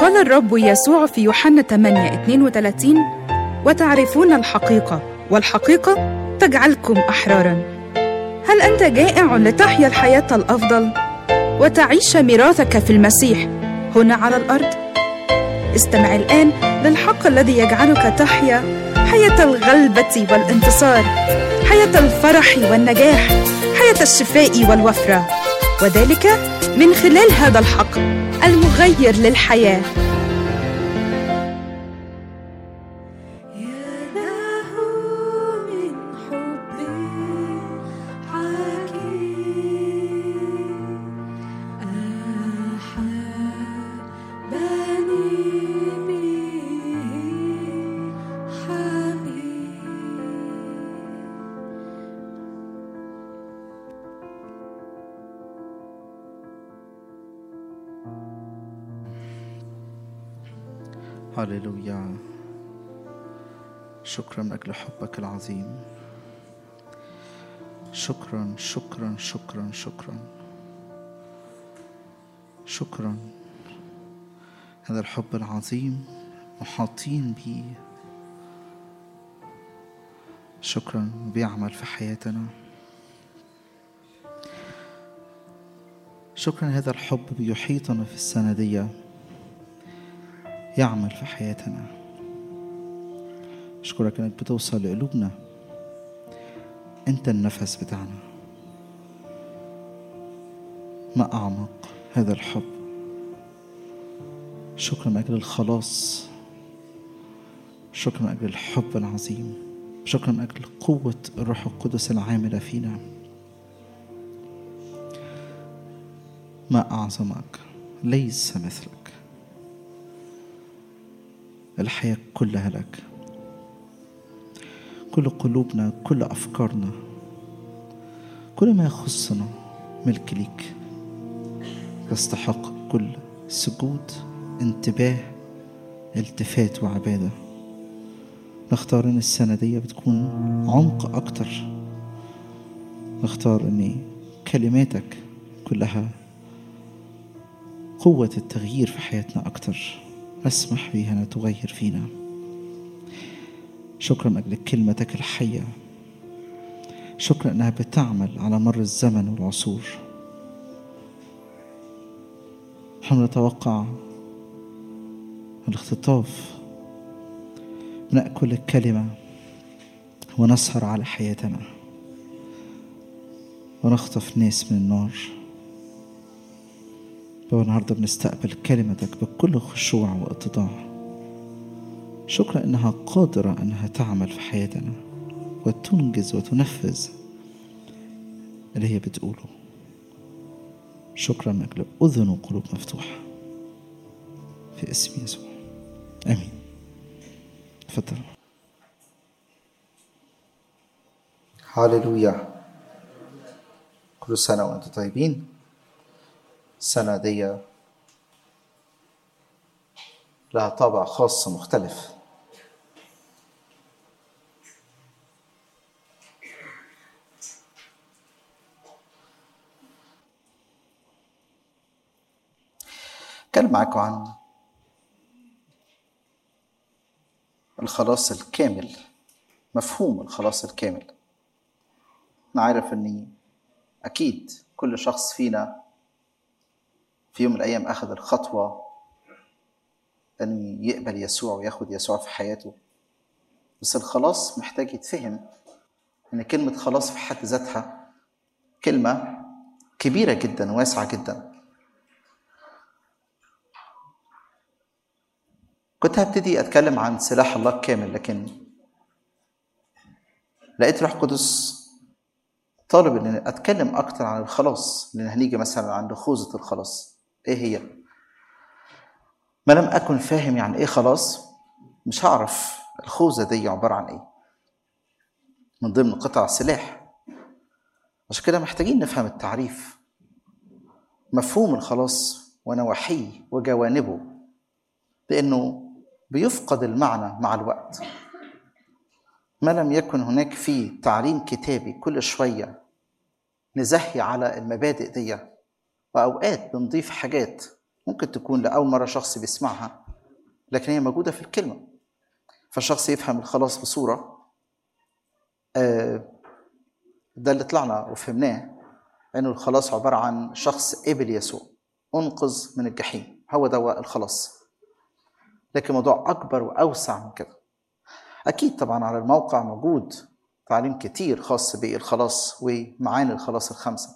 قال الرب يسوع في يوحنا 8 32 وتعرفون الحقيقة والحقيقة تجعلكم أحرارا هل أنت جائع لتحيا الحياة الأفضل وتعيش ميراثك في المسيح هنا على الأرض؟ استمع الآن للحق الذي يجعلك تحيا حياة الغلبة والانتصار حياة الفرح والنجاح حياة الشفاء والوفرة وذلك من خلال هذا الحق المغير للحياه هللويا شكرا من أجل حبك العظيم شكرا شكرا شكرا شكرا شكرا هذا الحب العظيم محاطين به شكرا بيعمل في حياتنا شكرا هذا الحب بيحيطنا في السنديه يعمل في حياتنا أشكرك إنك بتوصل لقلوبنا أنت النفس بتاعنا ما أعمق هذا الحب شكرا من أجل الخلاص شكرا من أجل الحب العظيم شكرا من أجل قوة الروح القدس العاملة فينا ما أعظمك ليس مثلك الحياة كلها لك كل قلوبنا كل أفكارنا كل ما يخصنا ملك ليك يستحق كل سجود انتباه التفات وعبادة نختار ان السنة دي بتكون عمق أكتر نختار ان كلماتك كلها قوة التغيير في حياتنا أكتر اسمح بها أن تغير فينا شكرا من أجل كلمتك الحية شكرا أنها بتعمل على مر الزمن والعصور نحن نتوقع الاختطاف نأكل الكلمة ونسهر على حياتنا ونخطف ناس من النار النهاردة بنستقبل كلمتك بكل خشوع واتضاع شكرا انها قادرة انها تعمل في حياتنا وتنجز وتنفذ اللي هي بتقوله شكرا من اجل اذن وقلوب مفتوحة في اسم يسوع امين تفضل هاللويا كل سنة وانتم طيبين السنة دي لها طابع خاص مختلف أتكلم معاكم عن الخلاص الكامل مفهوم الخلاص الكامل أنا عارف إني أكيد كل شخص فينا في يوم من الأيام أخذ الخطوة أن يقبل يسوع وياخد يسوع في حياته بس الخلاص محتاج يتفهم إن كلمة خلاص في حد ذاتها كلمة كبيرة جدا واسعة جدا كنت هبتدي أتكلم عن سلاح الله الكامل لكن لقيت روح قدس طالب ان اتكلم اكتر عن الخلاص لان هنيجي مثلا عند خوذه الخلاص ايه هي ما لم اكن فاهم يعني ايه خلاص مش هعرف الخوذه دي عباره عن ايه من ضمن قطع السلاح عشان كده محتاجين نفهم التعريف مفهوم الخلاص ونواحيه وجوانبه لانه بيفقد المعنى مع الوقت ما لم يكن هناك فيه تعليم كتابي كل شوية نزهي على المبادئ دي وأوقات بنضيف حاجات ممكن تكون لأول مرة شخص بيسمعها لكن هي موجودة في الكلمة فالشخص يفهم الخلاص بصورة آه، ده اللي طلعنا وفهمناه انه الخلاص عبارة عن شخص قبل يسوع انقذ من الجحيم هو ده الخلاص لكن موضوع أكبر وأوسع من كده أكيد طبعا على الموقع موجود تعليم كتير خاص بالخلاص ومعاني الخلاص الخمسة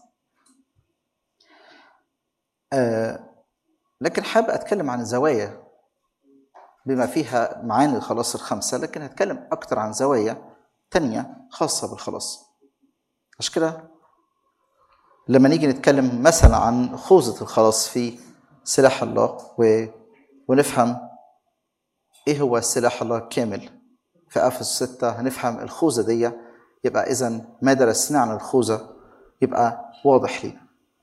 آه لكن حابب أتكلم عن زوايا بما فيها معاني الخلاص الخمسة لكن هتكلم أكتر عن زوايا تانية خاصة بالخلاص عشان كده لما نيجي نتكلم مثلا عن خوذة الخلاص في سلاح الله و... ونفهم ايه هو سلاح الله الكامل في افسس 6 هنفهم الخوذة دي يبقى اذا ما درسنا عن الخوذة يبقى واضح لينا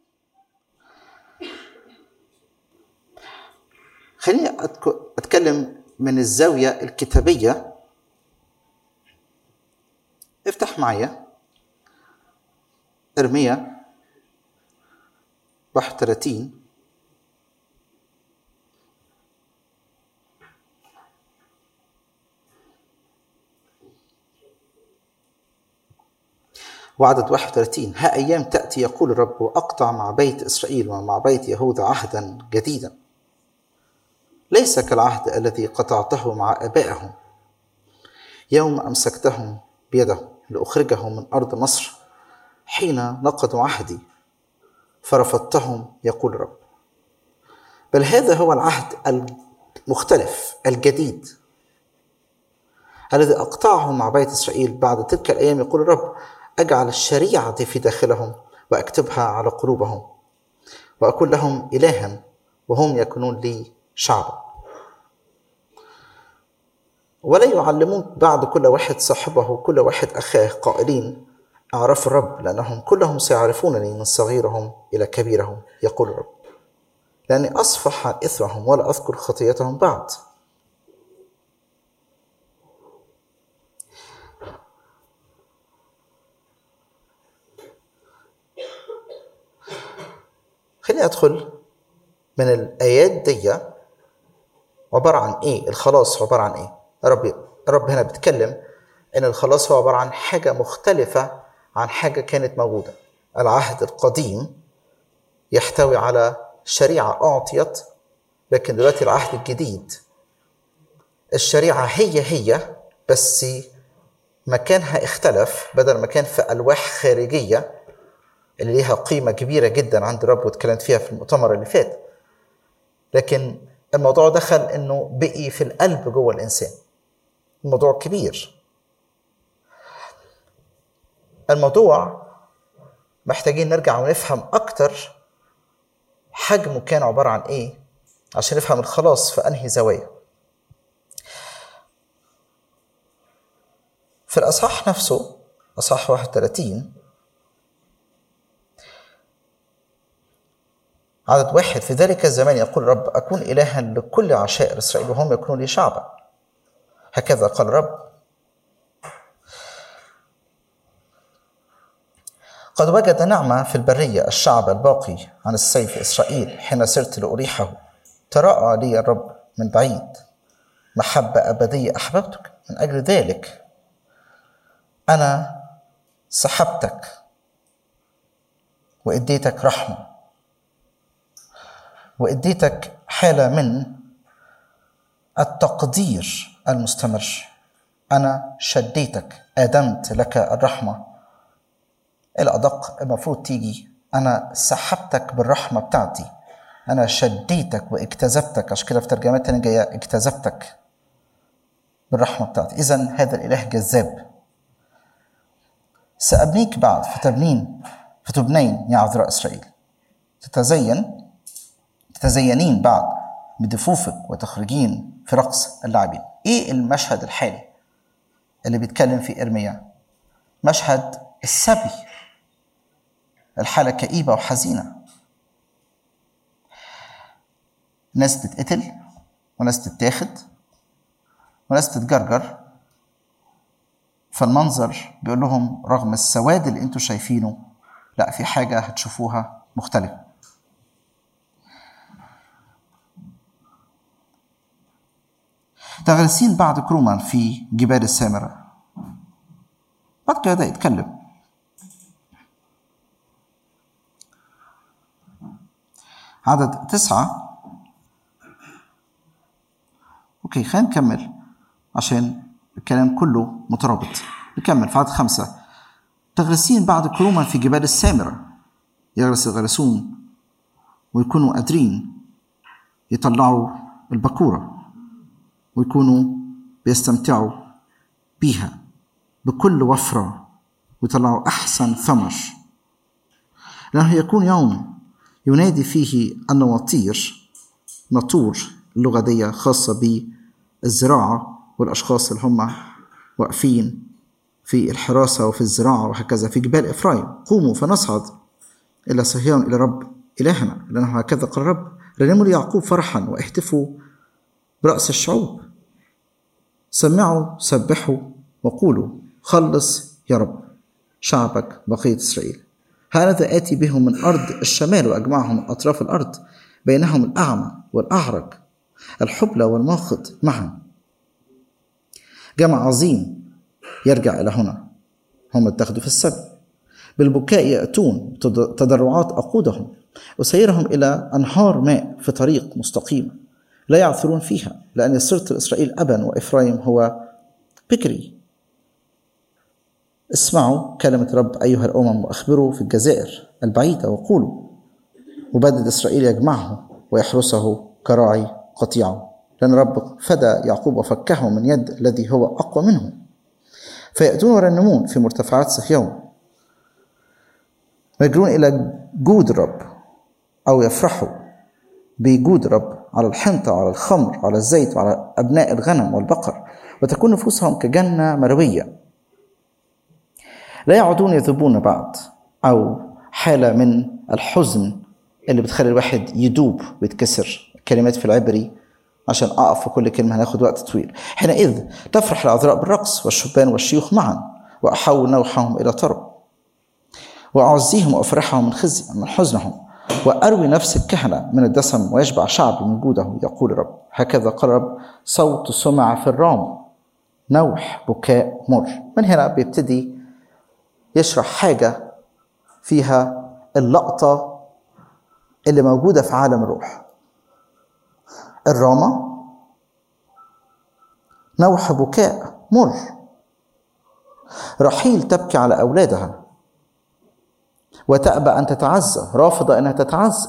خليني اتكلم من الزاوية الكتابية افتح معايا ارميا 31 وعدد 31 ها أيام تأتي يقول الرب وأقطع مع بيت إسرائيل ومع بيت يهوذا عهدا جديدا ليس كالعهد الذي قطعته مع آبائهم يوم أمسكتهم بيده لأخرجهم من أرض مصر حين نقضوا عهدي فرفضتهم يقول الرب بل هذا هو العهد المختلف الجديد الذي أقطعه مع بيت إسرائيل بعد تلك الأيام يقول الرب أجعل الشريعة في داخلهم وأكتبها على قلوبهم وأكون لهم إلها وهم يكونون لي شعبا ولا يعلمون بعد كل واحد صاحبه كل واحد أخاه قائلين أعرف الرب لأنهم كلهم سيعرفونني من صغيرهم إلى كبيرهم يقول الرب لأني أصفح عن إثمهم ولا أذكر خطيتهم بعد خليني أدخل من الآيات دي عبارة عن إيه الخلاص عبارة عن إيه رب رب هنا بيتكلم إن الخلاص هو عبارة عن حاجة مختلفة عن حاجة كانت موجودة العهد القديم يحتوي على شريعة أعطيت لكن دلوقتي العهد الجديد الشريعة هي هي بس مكانها اختلف بدل ما كان في ألواح خارجية اللي ليها قيمة كبيرة جدا عند الرب واتكلمت فيها في المؤتمر اللي فات لكن الموضوع دخل انه بقي في القلب جوه الانسان الموضوع كبير الموضوع محتاجين نرجع ونفهم اكتر حجمه كان عبارة عن ايه عشان نفهم الخلاص في انهي زوايا في الاصحاح نفسه اصحاح 31 عدد واحد في ذلك الزمان يقول الرب أكون إلها لكل عشائر إسرائيل وهم يكونوا لي شعبا هكذا قال الرب قد وجد نعمة في البرية الشعب الباقي عن السيف إسرائيل حين سرت لأريحه تراءى لي الرب من بعيد محبة أبدية أحببتك من أجل ذلك أنا سحبتك وإديتك رحمة واديتك حاله من التقدير المستمر انا شديتك ادمت لك الرحمه الادق المفروض تيجي انا سحبتك بالرحمه بتاعتي انا شديتك واجتذبتك عشان كده في ترجمات تانية جايه اجتذبتك بالرحمه بتاعتي اذا هذا الاله جذاب سأبنيك بعد في تبنين في تبنين يا عذراء إسرائيل تتزين تتزينين بعد بدفوفك وتخرجين في رقص اللاعبين ايه المشهد الحالي اللي بيتكلم فيه ارميا مشهد السبي الحاله كئيبه وحزينه ناس تتقتل وناس تتاخد وناس تتجرجر فالمنظر بيقول لهم رغم السواد اللي انتوا شايفينه لا في حاجه هتشوفوها مختلفه تغرسين بعد كروما في جبال السامرة بعد كده بدأ يتكلم عدد تسعة اوكي خلينا نكمل عشان الكلام كله مترابط نكمل في عدد خمسة تغرسين بعد كروما في جبال السامرة يغرس الغرسون ويكونوا قادرين يطلعوا البكورة ويكونوا بيستمتعوا بيها بكل وفرة ويطلعوا أحسن ثمر لأنه يكون يوم ينادي فيه النواطير ناطور اللغة دي خاصة بالزراعة والأشخاص اللي هم واقفين في الحراسة وفي الزراعة وهكذا في جبال إفرايم قوموا فنصعد إلى صهيون إلى رب إلهنا لأنه هكذا قال الرب رنموا ليعقوب فرحا واهتفوا برأس الشعوب سمعوا سبحوا وقولوا خلص يا رب شعبك بقية إسرائيل هذا آتي بهم من أرض الشمال وأجمعهم من أطراف الأرض بينهم الأعمى والأعرج الحبلى والماخض معا جمع عظيم يرجع إلى هنا هم اتخذوا في السبت بالبكاء يأتون تضرعات أقودهم وسيرهم إلى أنهار ماء في طريق مستقيم لا يعثرون فيها لأن صرت إسرائيل أبا وإفرايم هو بكري اسمعوا كلمة رب أيها الأمم وأخبروا في الجزائر البعيدة وقولوا مبدد إسرائيل يجمعه ويحرسه كراعي قطيعه لأن رب فدى يعقوب وفكه من يد الذي هو أقوى منه فيأتون ويرنمون في مرتفعات صهيون ويجرون إلى جود الرب أو يفرحوا بجود الرب على الحنطة وعلى الخمر وعلى الزيت وعلى أبناء الغنم والبقر وتكون نفوسهم كجنة مروية لا يعودون يذوبون بعد أو حالة من الحزن اللي بتخلي الواحد يدوب ويتكسر كلمات في العبري عشان أقف في كل كلمة هناخد وقت طويل حينئذ تفرح العذراء بالرقص والشبان والشيوخ معا وأحول نوحهم إلى طرب وأعزيهم وأفرحهم من خزي من حزنهم وأروي نفس الكهنة من الدسم ويشبع شعبي من جوده يقول الرب هكذا قال الرب صوت سمع في الرام نوح بكاء مر من هنا بيبتدي يشرح حاجة فيها اللقطة اللي موجودة في عالم الروح الرامة نوح بكاء مر رحيل تبكي على أولادها وتأبى أن تتعزى رافضة أنها تتعزى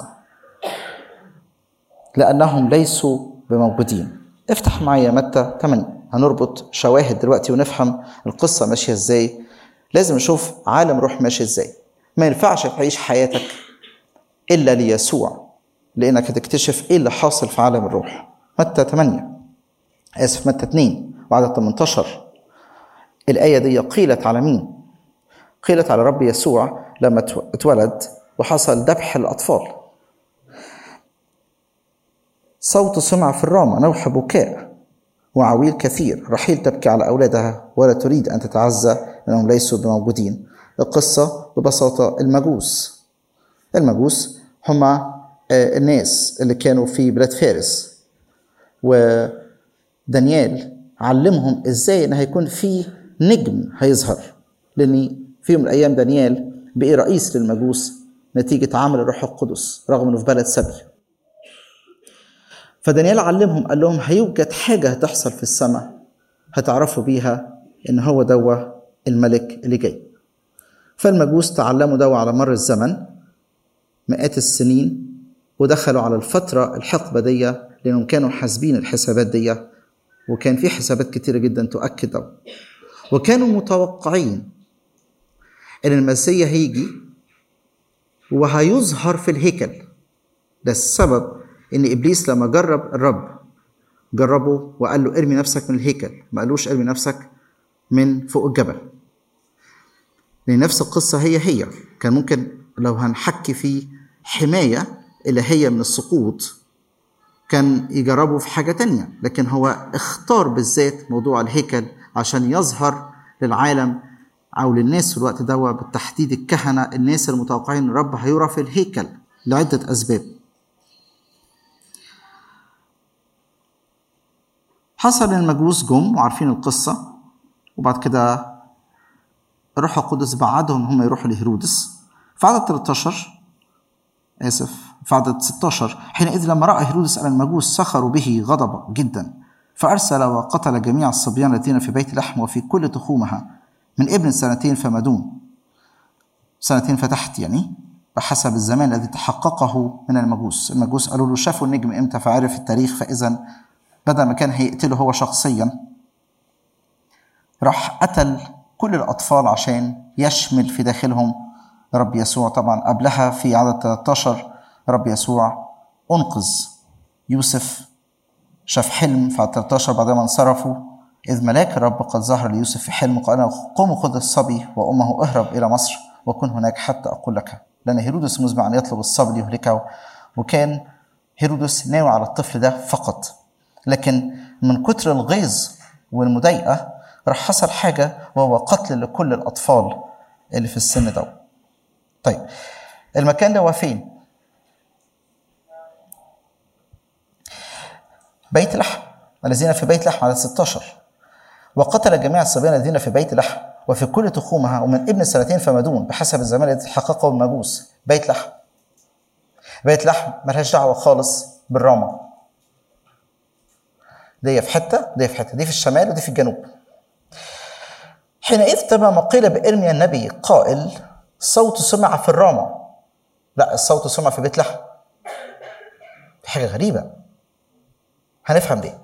لأنهم ليسوا بموجودين افتح معايا متى 8 هنربط شواهد دلوقتي ونفهم القصة ماشية ازاي لازم نشوف عالم روح ماشي ازاي ما ينفعش تعيش حياتك إلا ليسوع لأنك هتكتشف إيه اللي حاصل في عالم الروح متى 8 آسف متى 2 وعدد 18 الآية دي قيلت على مين؟ قيلت على رب يسوع لما اتولد وحصل ذبح الأطفال صوت سمع في الرامة نوح بكاء وعويل كثير رحيل تبكي على أولادها ولا تريد أن تتعزى لأنهم ليسوا بموجودين القصة ببساطة المجوس المجوس هم الناس اللي كانوا في بلاد فارس ودانيال علمهم ازاي ان هيكون في نجم هيظهر لان في يوم من الايام دانيال بقي رئيس للمجوس نتيجة عمل الروح القدس رغم انه في بلد سبي فدانيال علمهم قال لهم هيوجد حاجة هتحصل في السماء هتعرفوا بيها ان هو دوا الملك اللي جاي فالمجوس تعلموا دوا على مر الزمن مئات السنين ودخلوا على الفترة الحقبة دي لأنهم كانوا حاسبين الحسابات دي وكان في حسابات كتيرة جدا تؤكد ده وكانوا متوقعين إن المسيح هيجي وهيظهر في الهيكل ده السبب إن إبليس لما جرب الرب جربه وقال له ارمي نفسك من الهيكل ما قالوش ارمي نفسك من فوق الجبل لأن نفس القصة هي هي كان ممكن لو هنحكي في حماية إلهية من السقوط كان يجربوا في حاجة تانية لكن هو اختار بالذات موضوع الهيكل عشان يظهر للعالم أو للناس في الوقت ده بالتحديد الكهنة الناس المتوقعين أن الرب هيرى في الهيكل لعدة أسباب حصل المجوس جم وعارفين القصة وبعد كده الروح القدس بعدهم هم يروحوا لهيرودس في عدد 13 آسف في عدد 16 حينئذ لما رأى هيرودس أن المجوس سخروا به غضب جدا فأرسل وقتل جميع الصبيان الذين في بيت لحم وفي كل تخومها من ابن سنتين فما دون سنتين فتحت يعني بحسب الزمان الذي تحققه من المجوس المجوس قالوا له شافوا النجم امتى فعرف التاريخ فإذا بدل ما كان هيقتله هو شخصيا راح قتل كل الأطفال عشان يشمل في داخلهم رب يسوع طبعا قبلها في عدد 13 رب يسوع أنقذ يوسف شاف حلم في عدد 13 بعد ما انصرفوا إذ ملاك الرب قد ظهر ليوسف في حلم قال قم خذ الصبي وأمه اهرب إلى مصر وكن هناك حتى أقول لك لأن هيرودس مزمع أن يطلب الصبي ليهلكه وكان هيرودس ناوي على الطفل ده فقط لكن من كتر الغيظ والمضايقة راح حصل حاجة وهو قتل لكل الأطفال اللي في السن ده طيب المكان ده هو فين؟ بيت لحم الذين في بيت لحم على 16 وقتل جميع الصبيان الذين في بيت لحم وفي كل تخومها ومن ابن سنتين فما دون بحسب الزمان الذي حققه المجوس بيت لحم بيت لحم ملهاش دعوه خالص بالرامة دي في حته دي في حته دي في الشمال ودي في الجنوب حينئذ تم ما قيل بإرميا النبي قائل صوت سمع في الرامة لا الصوت سمع في بيت لحم دي حاجة غريبة هنفهم دي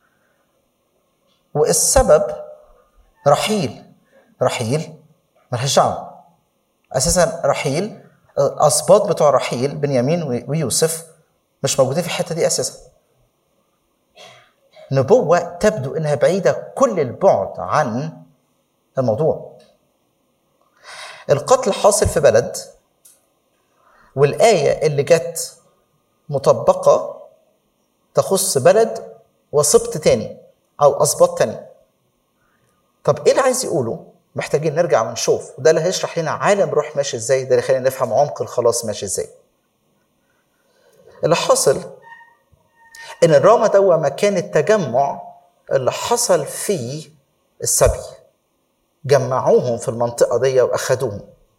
والسبب رحيل رحيل ملهاش دعوة أساسا رحيل الأسباط بتوع رحيل بنيامين ويوسف مش موجودين في الحتة دي أساسا نبوة تبدو إنها بعيدة كل البعد عن الموضوع القتل حاصل في بلد والآية اللي جت مطبقة تخص بلد وسبط تاني أو أسباط تاني طب إيه اللي عايز يقوله؟ محتاجين نرجع ونشوف وده اللي هيشرح لنا عالم روح ماشي ازاي ده اللي يخلينا نفهم عمق الخلاص ماشي ازاي اللي حاصل ان الرامة ده مكان التجمع اللي حصل فيه السبي جمعوهم في المنطقة دي وأخدوهم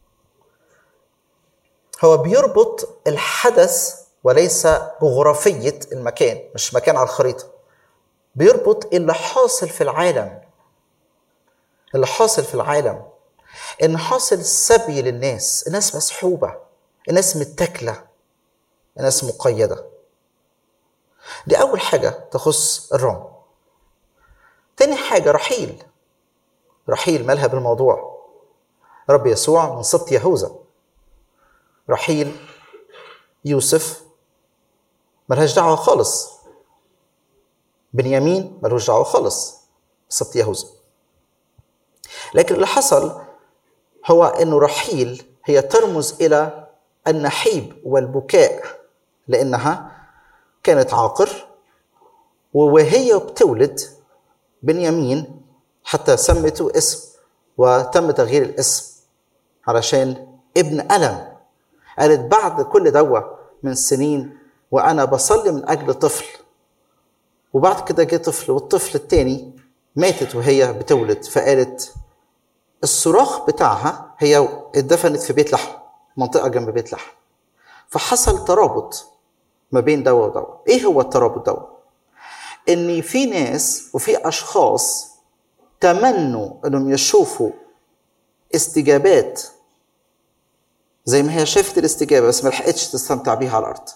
هو بيربط الحدث وليس جغرافية المكان مش مكان على الخريطة بيربط اللي حاصل في العالم اللي حاصل في العالم ان حاصل سبي للناس الناس مسحوبة الناس متاكلة الناس مقيدة دي أول حاجة تخص الرام تاني حاجة رحيل رحيل مالها بالموضوع رب يسوع من سبط يهوذا رحيل يوسف ملهاش دعوة خالص بنيامين ملهوش دعوة خالص سبط يهوذا لكن اللي حصل هو انه رحيل هي ترمز الى النحيب والبكاء لانها كانت عاقر وهي بتولد بنيامين حتى سمته اسم وتم تغيير الاسم علشان ابن ألم قالت بعد كل دوا من سنين وأنا بصلي من أجل طفل وبعد كده جه طفل والطفل التاني ماتت وهي بتولد فقالت الصراخ بتاعها هي اتدفنت في بيت لحم منطقة جنب بيت لحم فحصل ترابط ما بين دوا ودوا ايه هو الترابط دوا ان في ناس وفي اشخاص تمنوا انهم يشوفوا استجابات زي ما هي شافت الاستجابه بس ما لحقتش تستمتع بيها على الارض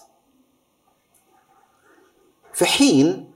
في حين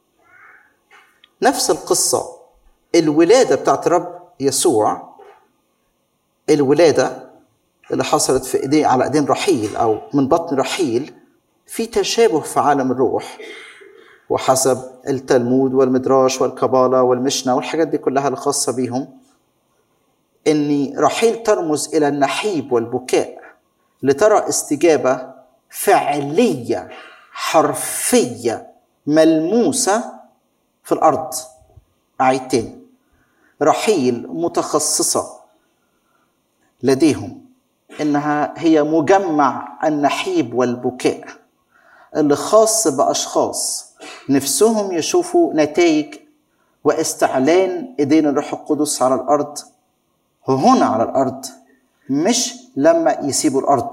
نفس القصه الولاده بتاعت رب يسوع الولاده اللي حصلت في ايديه على ايدين رحيل او من بطن رحيل في تشابه في عالم الروح وحسب التلمود والمدراش والكبالة والمشنة والحاجات دي كلها الخاصة بيهم إن رحيل ترمز إلى النحيب والبكاء لترى استجابة فعلية حرفية ملموسة في الأرض أعيد تاني رحيل متخصصة لديهم إنها هي مجمع النحيب والبكاء اللي خاص بأشخاص نفسهم يشوفوا نتائج واستعلان ايدين الروح القدس على الارض هنا على الارض مش لما يسيبوا الارض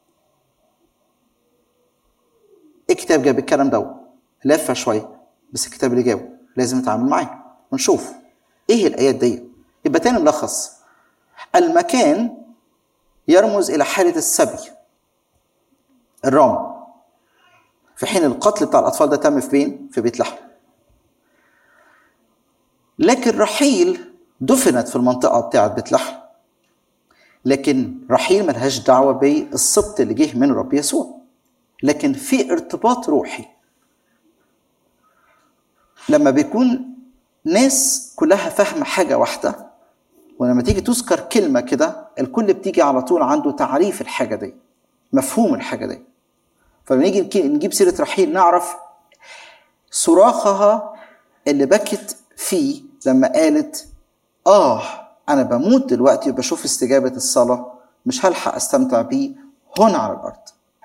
الكتاب جاب الكلام ده لفه شويه بس الكتاب اللي جابه لازم نتعامل معاه ونشوف ايه الايات دي يبقى تاني ملخص المكان يرمز الى حاله السبي الرام في حين القتل بتاع الاطفال ده تم في بين في بيت لحم لكن رحيل دفنت في المنطقه بتاعه بيت لحم لكن رحيل ملهاش دعوه بالسبط اللي جه من رب يسوع لكن في ارتباط روحي لما بيكون ناس كلها فاهمه حاجه واحده ولما تيجي تذكر كلمه كده الكل بتيجي على طول عنده تعريف الحاجه دي مفهوم الحاجه دي فلما نيجي نجيب سيره رحيل نعرف صراخها اللي بكت فيه لما قالت اه انا بموت دلوقتي وبشوف استجابه الصلاه مش هلحق استمتع بيه هنا على الارض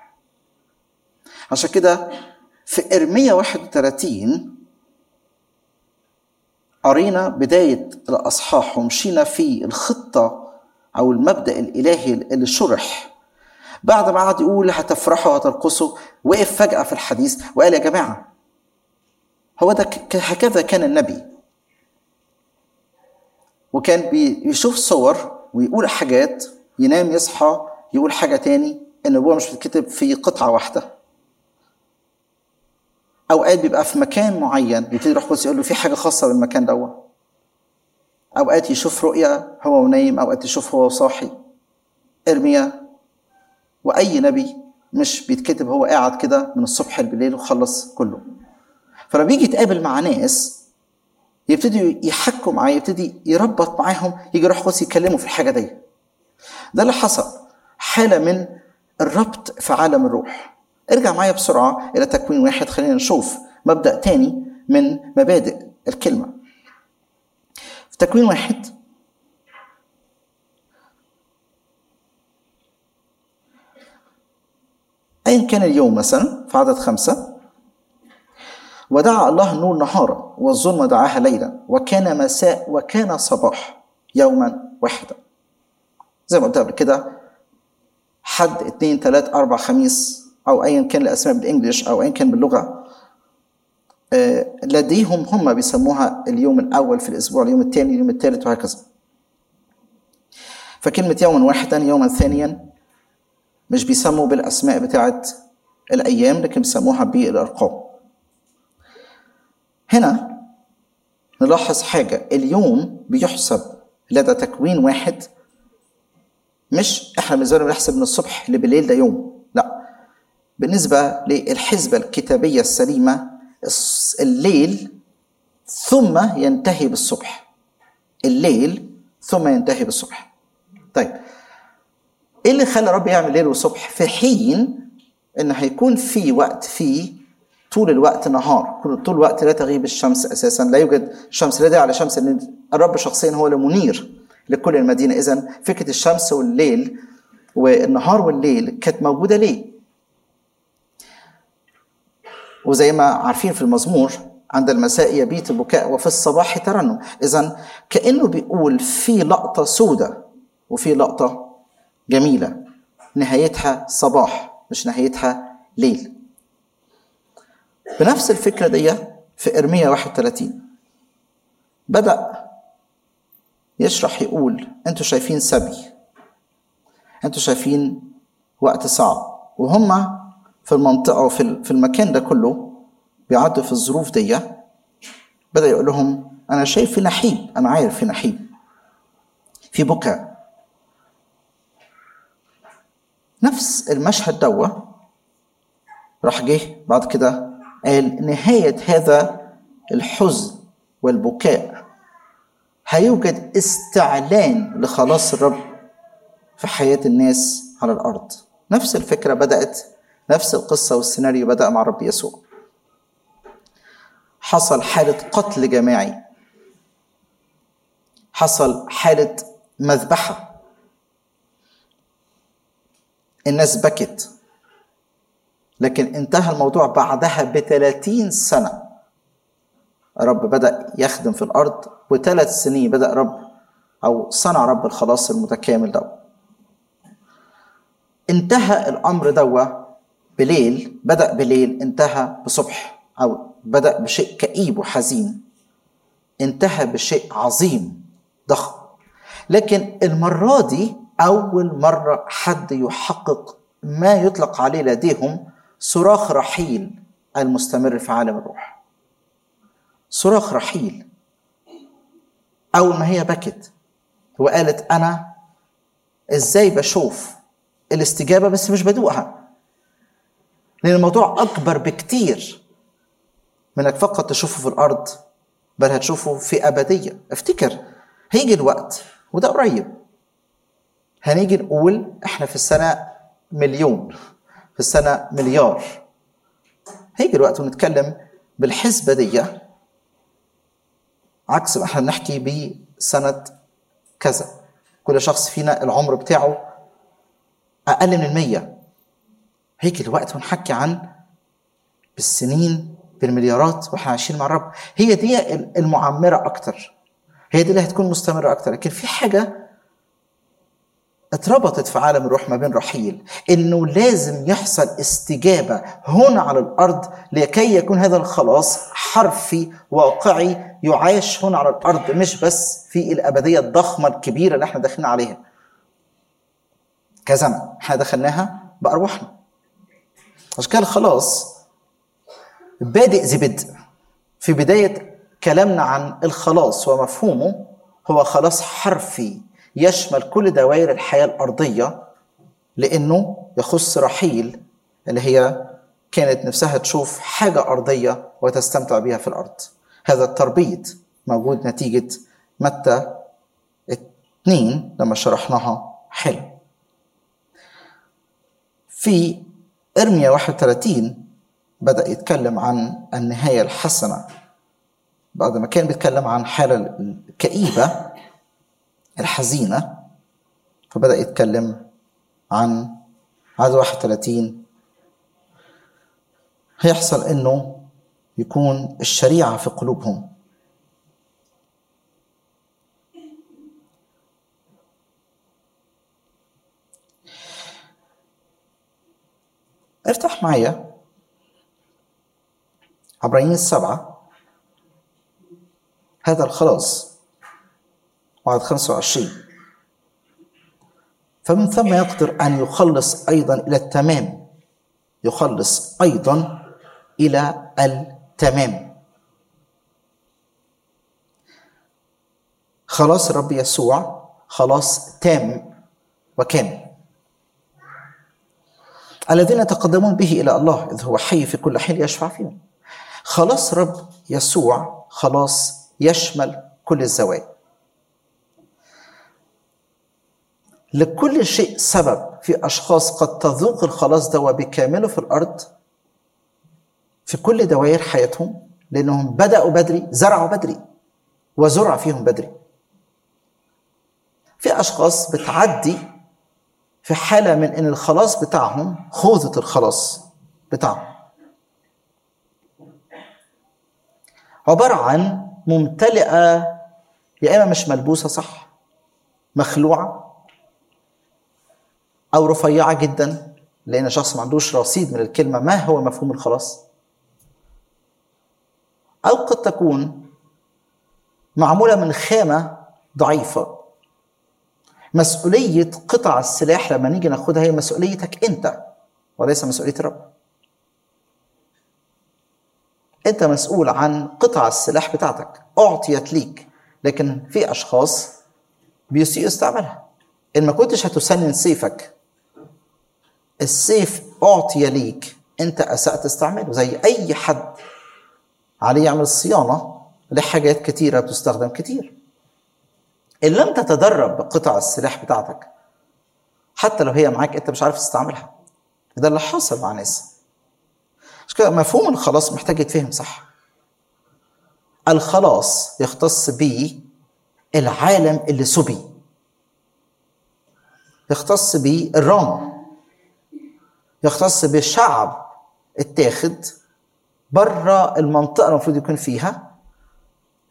عشان كده في ارميا 31 قرينا بداية الأصحاح ومشينا في الخطة أو المبدأ الإلهي اللي شرح بعد ما قعد يقول هتفرحوا وهترقصوا وقف فجأة في الحديث وقال يا جماعة هو ده هكذا كان النبي وكان بيشوف صور ويقول حاجات ينام يصحى يقول حاجة تاني النبوة مش بتتكتب في قطعة واحدة اوقات بيبقى في مكان معين يبتدي روح القدس يقول له في حاجه خاصه بالمكان دوت اوقات يشوف رؤيا هو ونايم اوقات يشوف هو صاحي ارميا واي نبي مش بيتكتب هو قاعد كده من الصبح بالليل وخلص كله فلما بيجي يتقابل مع ناس يبتدي يحكوا معاه يبتدي يربط معاهم يجي روح القدس يكلموا في الحاجه دي ده اللي حصل حاله من الربط في عالم الروح ارجع معايا بسرعة إلى تكوين واحد خلينا نشوف مبدأ تاني من مبادئ الكلمة في تكوين واحد أيا كان اليوم مثلا في عدد خمسة ودعا الله النور نهارا والظلمة دعاها ليلا وكان مساء وكان صباح يوما واحدا زي ما قلت قبل كده حد اتنين تلات أربع خميس او ايا كان الاسماء بالانجلش او ايا كان باللغه لديهم هم بيسموها اليوم الاول في الاسبوع اليوم الثاني اليوم الثالث وهكذا فكلمه يوما واحدا يوما ثانيا مش بيسموا بالاسماء بتاعت الايام لكن بيسموها بالارقام هنا نلاحظ حاجه اليوم بيحسب لدى تكوين واحد مش احنا بالنسبه لنا بنحسب من الصبح لبالليل ده يوم لا بالنسبة للحسبة الكتابية السليمة الليل ثم ينتهي بالصبح الليل ثم ينتهي بالصبح طيب ايه اللي خلى رب يعمل ليل وصبح في حين ان هيكون في وقت فيه طول الوقت نهار طول الوقت لا تغيب الشمس اساسا لا يوجد شمس لا داعي على شمس ان الرب شخصيا هو المنير لكل المدينه اذا فكره الشمس والليل والنهار والليل كانت موجوده ليه؟ وزي ما عارفين في المزمور عند المساء يبيت البكاء وفي الصباح ترنم اذا كانه بيقول في لقطه سودة وفي لقطه جميله نهايتها صباح مش نهايتها ليل بنفس الفكره دي في ارميا 31 بدا يشرح يقول انتوا شايفين سبي انتوا شايفين وقت صعب وهم في المنطقة وفي في المكان ده كله بيعدوا في الظروف دي بدأ يقول لهم أنا شايف في نحيب أنا عارف في نحيب في بكاء نفس المشهد دوا راح جه بعد كده قال نهاية هذا الحزن والبكاء هيوجد استعلان لخلاص الرب في حياة الناس على الأرض نفس الفكرة بدأت نفس القصة والسيناريو بدأ مع الرب يسوع حصل حالة قتل جماعي حصل حالة مذبحة الناس بكت لكن انتهى الموضوع بعدها ب 30 سنة رب بدأ يخدم في الأرض وثلاث سنين بدأ رب أو صنع رب الخلاص المتكامل ده انتهى الأمر دوا بليل بدأ بليل انتهى بصبح أو بدأ بشيء كئيب وحزين انتهى بشيء عظيم ضخم لكن المرة دي أول مرة حد يحقق ما يطلق عليه لديهم صراخ رحيل المستمر في عالم الروح صراخ رحيل أول ما هي بكت وقالت أنا إزاي بشوف الاستجابة بس مش بدوقها لأن الموضوع أكبر بكتير من إنك فقط تشوفه في الأرض بل هتشوفه في أبدية افتكر هيجي الوقت وده قريب هنيجي نقول احنا في السنة مليون في السنة مليار هيجي الوقت ونتكلم بالحسبة دي عكس ما احنا بنحكي بسنة كذا كل شخص فينا العمر بتاعه أقل من المية هيجي الوقت ونحكي عن بالسنين بالمليارات واحنا عايشين مع الرب هي دي المعمرة أكتر هي دي اللي هتكون مستمرة أكتر لكن في حاجة اتربطت في عالم الروح ما بين رحيل انه لازم يحصل استجابه هنا على الارض لكي يكون هذا الخلاص حرفي واقعي يعاش هنا على الارض مش بس في الابديه الضخمه الكبيره اللي احنا داخلين عليها كزمن احنا دخلناها بارواحنا عشان كده الخلاص بادئ ذي بدء في بدايه كلامنا عن الخلاص ومفهومه هو خلاص حرفي يشمل كل دوائر الحياة الأرضية لأنه يخص رحيل اللي هي كانت نفسها تشوف حاجة أرضية وتستمتع بها في الأرض هذا التربيط موجود نتيجة متى اتنين لما شرحناها حلو في إرميا 31 بدأ يتكلم عن النهاية الحسنة بعد ما كان بيتكلم عن حالة الكئيبة الحزينة فبدأ يتكلم عن عدد 31 هيحصل انه يكون الشريعة في قلوبهم افتح معايا عبرانيين السبعة هذا الخلاص وعدد 25 فمن ثم يقدر أن يخلص أيضا إلى التمام يخلص أيضا إلى التمام خلاص الرب يسوع خلاص تام وكامل الذين يتقدمون به إلى الله إذ هو حي في كل حين يشفع فيهم خلاص رب يسوع خلاص يشمل كل الزوايا لكل شيء سبب في أشخاص قد تذوق الخلاص ده بكامله في الأرض في كل دوائر حياتهم لأنهم بدأوا بدري زرعوا بدري وزرع فيهم بدري في أشخاص بتعدي في حالة من إن الخلاص بتاعهم خوذة الخلاص بتاعهم عبارة عن ممتلئة يا إما مش ملبوسة صح مخلوعة أو رفيعة جدا لأن شخص ما عندوش رصيد من الكلمة ما هو مفهوم الخلاص أو قد تكون معمولة من خامة ضعيفة مسؤولية قطع السلاح لما نيجي ناخدها هي مسؤوليتك أنت وليس مسؤولية الرب أنت مسؤول عن قطع السلاح بتاعتك أعطيت ليك لكن في أشخاص بيسيئوا استعمالها إن ما كنتش هتسنن سيفك السيف أعطي ليك أنت أسأت استعماله زي أي حد عليه يعمل صيانة لحاجات كتيرة بتستخدم كتير إن لم تتدرب بقطع السلاح بتاعتك حتى لو هي معاك أنت مش عارف تستعملها ده اللي حاصل مع ناس مش كده مفهوم الخلاص محتاج يتفهم صح الخلاص يختص به العالم اللي سبي يختص به الرام يختص بشعب اتاخد بره المنطقه اللي المفروض يكون فيها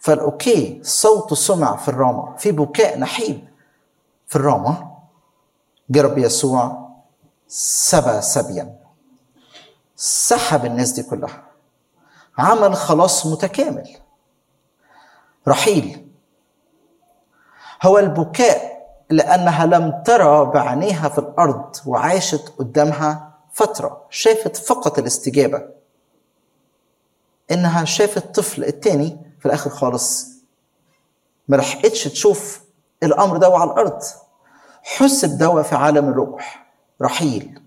فالاوكي صوته سمع في الرامة في بكاء نحيب في الرامة جرب يسوع سبى سبيا سحب الناس دي كلها عمل خلاص متكامل رحيل هو البكاء لأنها لم ترى بعينيها في الأرض وعاشت قدامها فترة شافت فقط الاستجابة إنها شافت طفل التاني في الآخر خالص ما لحقتش تشوف الأمر ده على الأرض حسب دوا في عالم الروح رحيل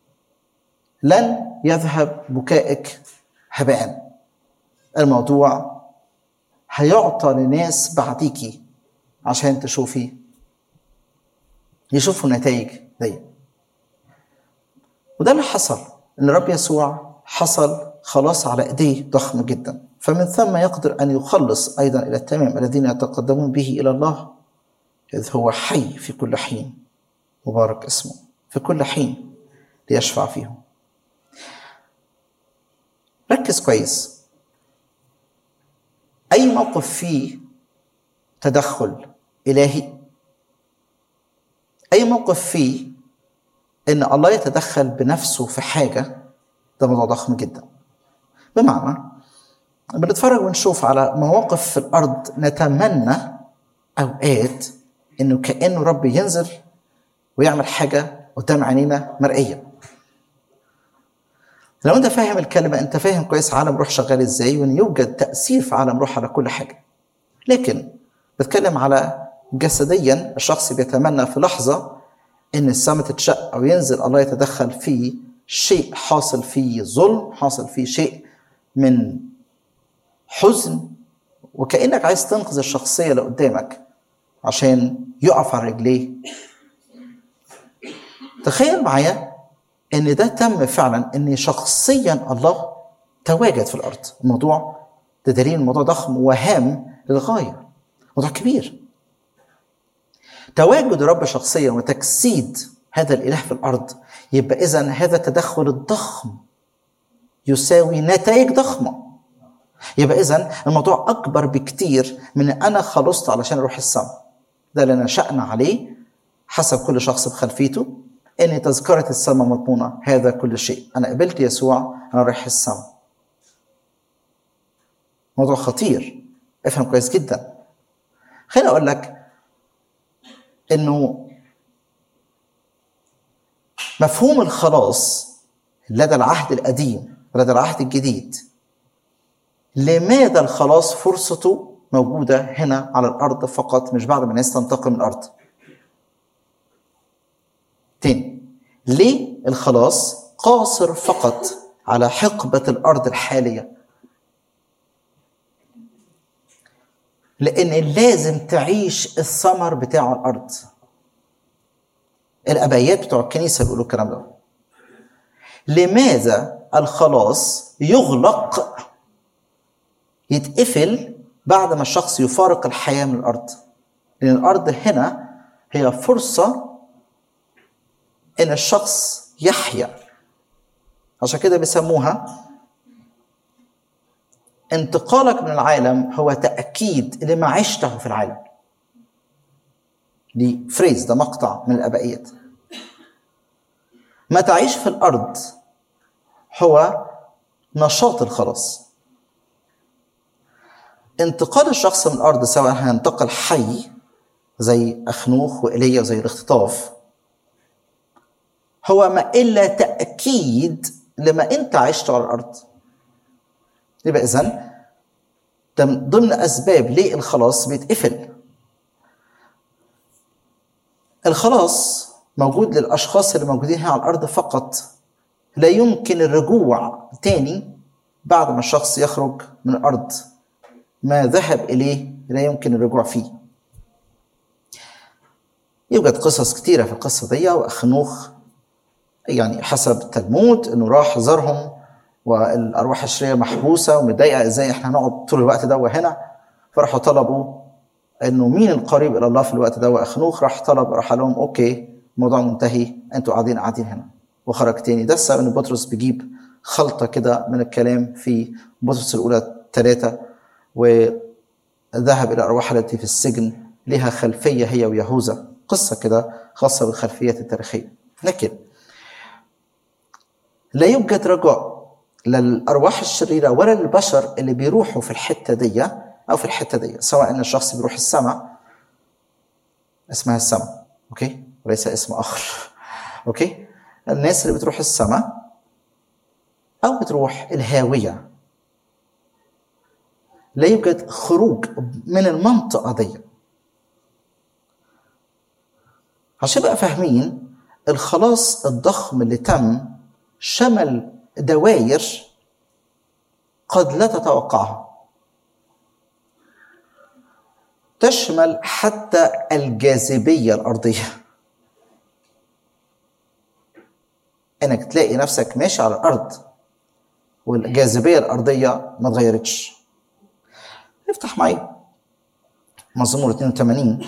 لن يذهب بكائك هباء الموضوع هيعطى لناس بعديكي عشان تشوفي يشوفوا النتائج دي وده اللي حصل ان الرب يسوع حصل خلاص على ايديه ضخم جدا فمن ثم يقدر ان يخلص ايضا الى التمام الذين يتقدمون به الى الله اذ هو حي في كل حين مبارك اسمه في كل حين ليشفع فيهم ركز كويس اي موقف فيه تدخل الهي اي موقف فيه ان الله يتدخل بنفسه في حاجه ده موضوع ضخم جدا بمعنى بنتفرج ونشوف على مواقف في الارض نتمنى اوقات انه كانه رب ينزل ويعمل حاجه قدام عينينا مرئيه لو انت فاهم الكلمه انت فاهم كويس عالم روح شغال ازاي وان يوجد تاثير في عالم روح على كل حاجه لكن بتكلم على جسديا الشخص بيتمنى في لحظه ان السماء تتشق او ينزل الله يتدخل فيه شيء حاصل فيه ظلم حاصل فيه شيء من حزن وكانك عايز تنقذ الشخصيه اللي قدامك عشان يقف على رجليه تخيل معايا ان ده تم فعلا ان شخصيا الله تواجد في الارض الموضوع ده دليل الموضوع ضخم وهام للغايه موضوع كبير تواجد الرب شخصيا وتجسيد هذا الاله في الارض يبقى اذا هذا التدخل الضخم يساوي نتائج ضخمه يبقى اذا الموضوع اكبر بكتير من ان انا خلصت علشان اروح السماء ده اللي نشأنا عليه حسب كل شخص بخلفيته ان تذكره السماء مضمونه هذا كل شيء انا قبلت يسوع انا رايح السماء موضوع خطير افهم كويس جدا خليني اقول لك انه مفهوم الخلاص لدى العهد القديم ولدى العهد الجديد لماذا الخلاص فرصته موجودة هنا على الأرض فقط مش بعد ما الناس تنتقل من الأرض تاني ليه الخلاص قاصر فقط على حقبة الأرض الحالية لأن لازم تعيش الثمر بتاع الأرض الأبيات بتوع الكنيسة بيقولوا الكلام ده لماذا الخلاص يغلق يتقفل بعد ما الشخص يفارق الحياة من الأرض لأن الأرض هنا هي فرصة إن الشخص يحيا عشان كده بيسموها انتقالك من العالم هو تأكيد لما عشته في العالم دي فريز ده مقطع من الأبائيات ما تعيش في الأرض هو نشاط الخلاص انتقال الشخص من الأرض سواء هينتقل حي زي أخنوخ وإيليا وزي الاختطاف هو ما إلا تأكيد لما أنت عشت على الأرض يبقى إذن ده من ضمن أسباب ليه الخلاص بيتقفل الخلاص موجود للأشخاص اللي موجودين هنا على الأرض فقط لا يمكن الرجوع تاني بعد ما الشخص يخرج من الأرض ما ذهب إليه لا يمكن الرجوع فيه يوجد قصص كتيرة في القصة دي وأخنوخ يعني حسب التلمود انه راح زارهم والارواح الشريره محبوسه ومتضايقه ازاي احنا هنقعد طول الوقت ده هنا فراحوا طلبوا انه مين القريب الى الله في الوقت ده واخنوخ راح طلب راح قال لهم اوكي الموضوع منتهي انتوا قاعدين قاعدين هنا وخرج تاني ده السبب ان بطرس بيجيب خلطه كده من الكلام في بطرس الاولى ثلاثه و ذهب إلى الأرواح التي في السجن لها خلفية هي ويهوذا قصة كده خاصة بالخلفيات التاريخية لكن لا يوجد رجاء للأرواح الشريرة ولا للبشر اللي بيروحوا في الحتة دي أو في الحتة دي سواء إن الشخص بيروح السماء اسمها السماء أوكي وليس اسم آخر أوكي الناس اللي بتروح السماء أو بتروح الهاوية لا يوجد خروج من المنطقة دي عشان بقى فاهمين الخلاص الضخم اللي تم شمل دوائر قد لا تتوقعها تشمل حتى الجاذبية الأرضية انك تلاقي نفسك ماشي على الارض والجاذبيه الارضيه ما اتغيرتش افتح معي مزمور 82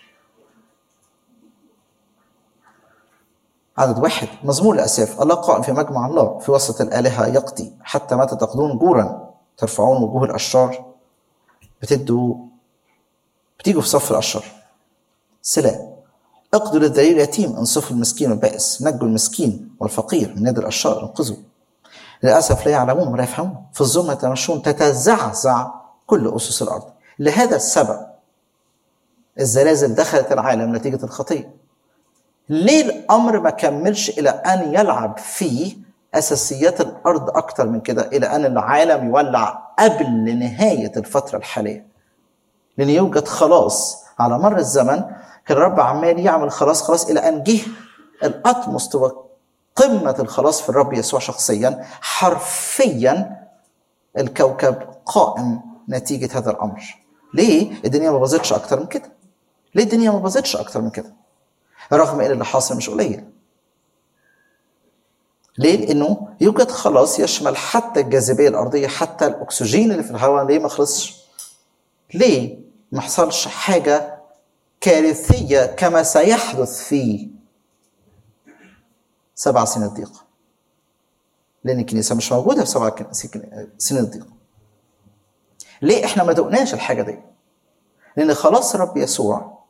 عدد واحد مزمور الاساف الله قائم في مجمع الله في وسط الالهه يقضي حتى متى تقضون جورا ترفعون وجوه الاشرار بتدوا بتيجوا في صف الاشرار سلام اقضوا للذليل اليتيم انصفوا المسكين والبائس نجوا المسكين والفقير من يد الاشرار انقذوا للاسف لا يعلمون ولا يفهمون في الظلم يتمشون تتزعزع كل اسس الارض لهذا السبب الزلازل دخلت العالم نتيجه الخطيه ليه الامر ما كملش الى ان يلعب فيه اساسيات الارض اكتر من كده الى ان العالم يولع قبل نهايه الفتره الحاليه لان يوجد خلاص على مر الزمن كان الرب عمال يعمل خلاص خلاص الى ان جه الاتموس قمه الخلاص في الرب يسوع شخصيا حرفيا الكوكب قائم نتيجه هذا الامر ليه الدنيا ما باظتش اكتر من كده ليه الدنيا ما باظتش اكتر من كده رغم ان اللي حاصل مش قليل ليه؟ لانه يوجد خلاص يشمل حتى الجاذبيه الارضيه حتى الاكسجين اللي في الهواء ليه ما خلصش؟ ليه ما حصلش حاجه كارثيه كما سيحدث في سبع سنين الضيق لان الكنيسه مش موجوده في سبع سنين الضيق ليه احنا ما دقناش الحاجه دي لان خلاص الرب يسوع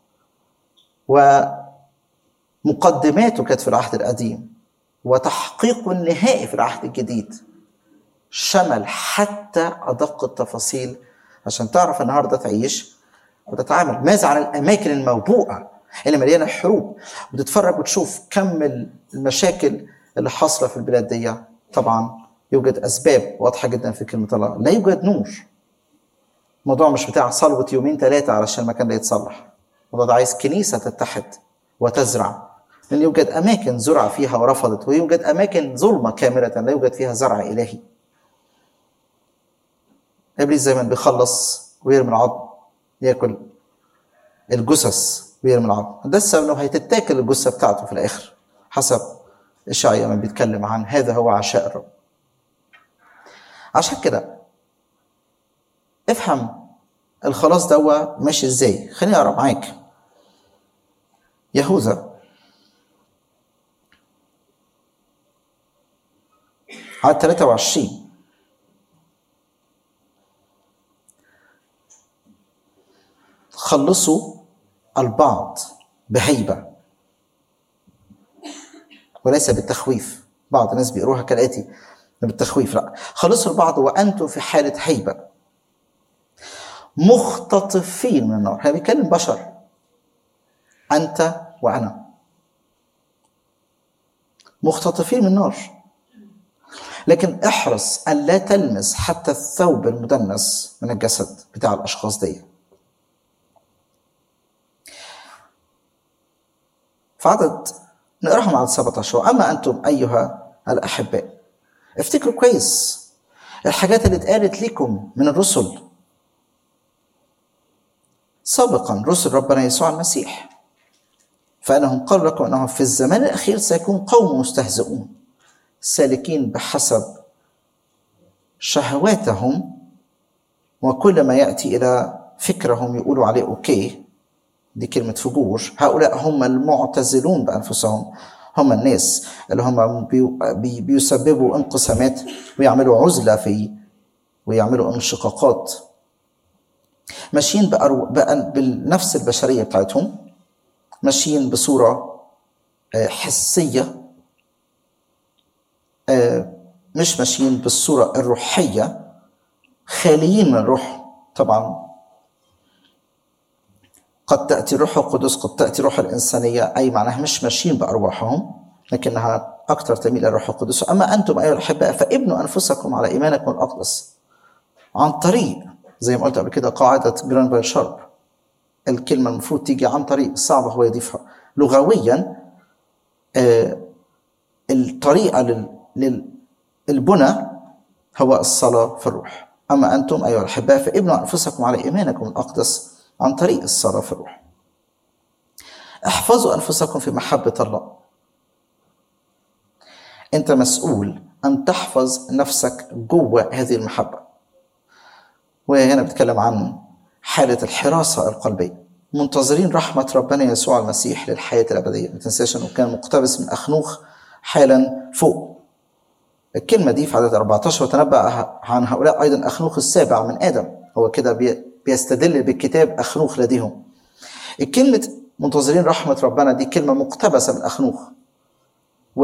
ومقدماته كانت في العهد القديم وتحقيقه النهائي في العهد الجديد شمل حتى ادق التفاصيل عشان تعرف النهارده تعيش وتتعامل ماذا عن الاماكن الموبوءه اللي مليانه حروب وتتفرج وتشوف كم المشاكل اللي حاصله في البلاد دي طبعا يوجد اسباب واضحه جدا في كلمه الله لا يوجد نور الموضوع مش بتاع صلوة يومين ثلاثة علشان المكان ده يتصلح الموضوع ده عايز كنيسة تتحد وتزرع لأن يوجد أماكن زرع فيها ورفضت ويوجد أماكن ظلمة كاملة لا يوجد فيها زرع إلهي إبليس دايما بيخلص ويرمي العظم ياكل الجثث ويرمي العظم ده السبب انه هيتتاكل الجثه بتاعته في الاخر حسب اشعيا ما بيتكلم عن هذا هو عشاء الرب عشان كده افهم الخلاص دوا ماشي ازاي خليني اقرا معاك يهوذا عدد 23 خلصوا البعض بهيبة وليس بالتخويف بعض الناس بيقروها كالآتي بالتخويف لا خلصوا البعض وأنتم في حالة هيبة مختطفين من النار هذا بيتكلم بشر أنت وأنا مختطفين من النار لكن احرص أن لا تلمس حتى الثوب المدنس من الجسد بتاع الأشخاص دي في عدد نقراهم عدد 17 أما أنتم أيها الأحباء افتكروا كويس الحاجات اللي اتقالت لكم من الرسل سابقا رسل ربنا يسوع المسيح فانهم قالوا لكم انهم في الزمان الاخير سيكون قوم مستهزئون سالكين بحسب شهواتهم وكل ما ياتي الى فكرهم يقولوا عليه اوكي دي كلمه فجور هؤلاء هم المعتزلون بانفسهم هم الناس اللي هم بي بيسببوا انقسامات ويعملوا عزله في ويعملوا انشقاقات ماشيين بأرو... بأن... بالنفس البشريه بتاعتهم ماشيين بصوره آه، حسيه آه، مش ماشيين بالصوره الروحيه خاليين من الروح طبعا قد تأتي روح القدس قد تأتي روح الإنسانية أي معناها مش ماشيين بأرواحهم لكنها أكثر تميل إلى الروح القدس أما أنتم أيها الأحباء فابنوا أنفسكم على إيمانكم الأقدس عن طريق زي ما قلت قبل كده قاعدة جرانفيل شارب الكلمة المفروض تيجي عن طريق الصعب هو يضيفها لغويا آه الطريقة لل- لل- للبنى هو الصلاة في الروح أما أنتم أيها الأحباء فابنوا أنفسكم على إيمانكم الأقدس عن طريق الصلاة في الروح احفظوا أنفسكم في محبة الله أنت مسؤول أن تحفظ نفسك جوه هذه المحبة وهنا بتكلم عن حالة الحراسة القلبية منتظرين رحمة ربنا يسوع المسيح للحياة الأبدية ما تنساش أنه كان مقتبس من أخنوخ حالا فوق الكلمة دي في عدد 14 وتنبأ عن هؤلاء أيضا أخنوخ السابع من آدم هو كده بي- بيستدل بالكتاب أخنوخ لديهم الكلمة منتظرين رحمة ربنا دي كلمة مقتبسة من أخنوخ و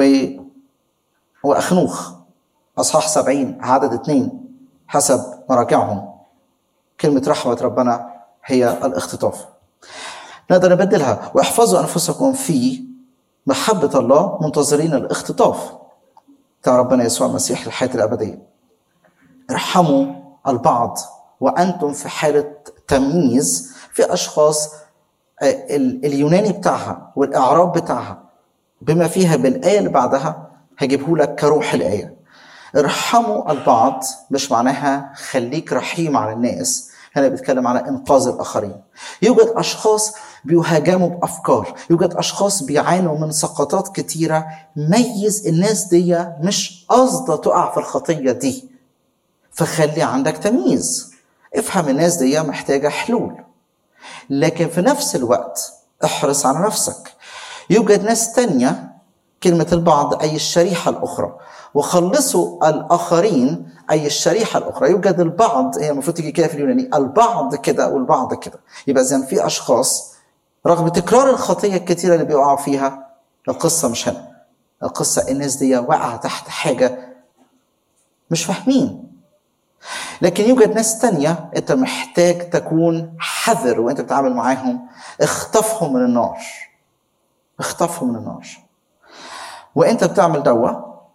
وأخنوخ أصحاح سبعين عدد اثنين حسب مراجعهم كلمة رحمة ربنا هي الاختطاف نقدر نبدلها واحفظوا أنفسكم في محبة الله منتظرين الاختطاف بتاع ربنا يسوع المسيح للحياة الأبدية ارحموا البعض وأنتم في حالة تمييز في أشخاص آه، ال- اليوناني بتاعها والإعراب بتاعها بما فيها بالآية اللي بعدها هجيبه لك كروح الآية ارحموا البعض مش معناها خليك رحيم على الناس هنا بيتكلم على انقاذ الاخرين يوجد اشخاص بيهاجموا بافكار يوجد اشخاص بيعانوا من سقطات كتيره ميز الناس دي مش قصده تقع في الخطيه دي فخلي عندك تمييز افهم الناس دي محتاجه حلول لكن في نفس الوقت احرص على نفسك يوجد ناس تانية كلمة البعض أي الشريحة الأخرى وخلصوا الآخرين أي الشريحة الأخرى يوجد البعض هي المفروض تيجي كده في اليوناني البعض كده والبعض كده يبقى إذا في أشخاص رغم تكرار الخطية الكتيرة اللي بيقعوا فيها القصة مش هنا القصة الناس دي واقعة تحت حاجة مش فاهمين لكن يوجد ناس تانية انت محتاج تكون حذر وانت بتتعامل معاهم اخطفهم من النار اخطفهم من النار وانت بتعمل دوا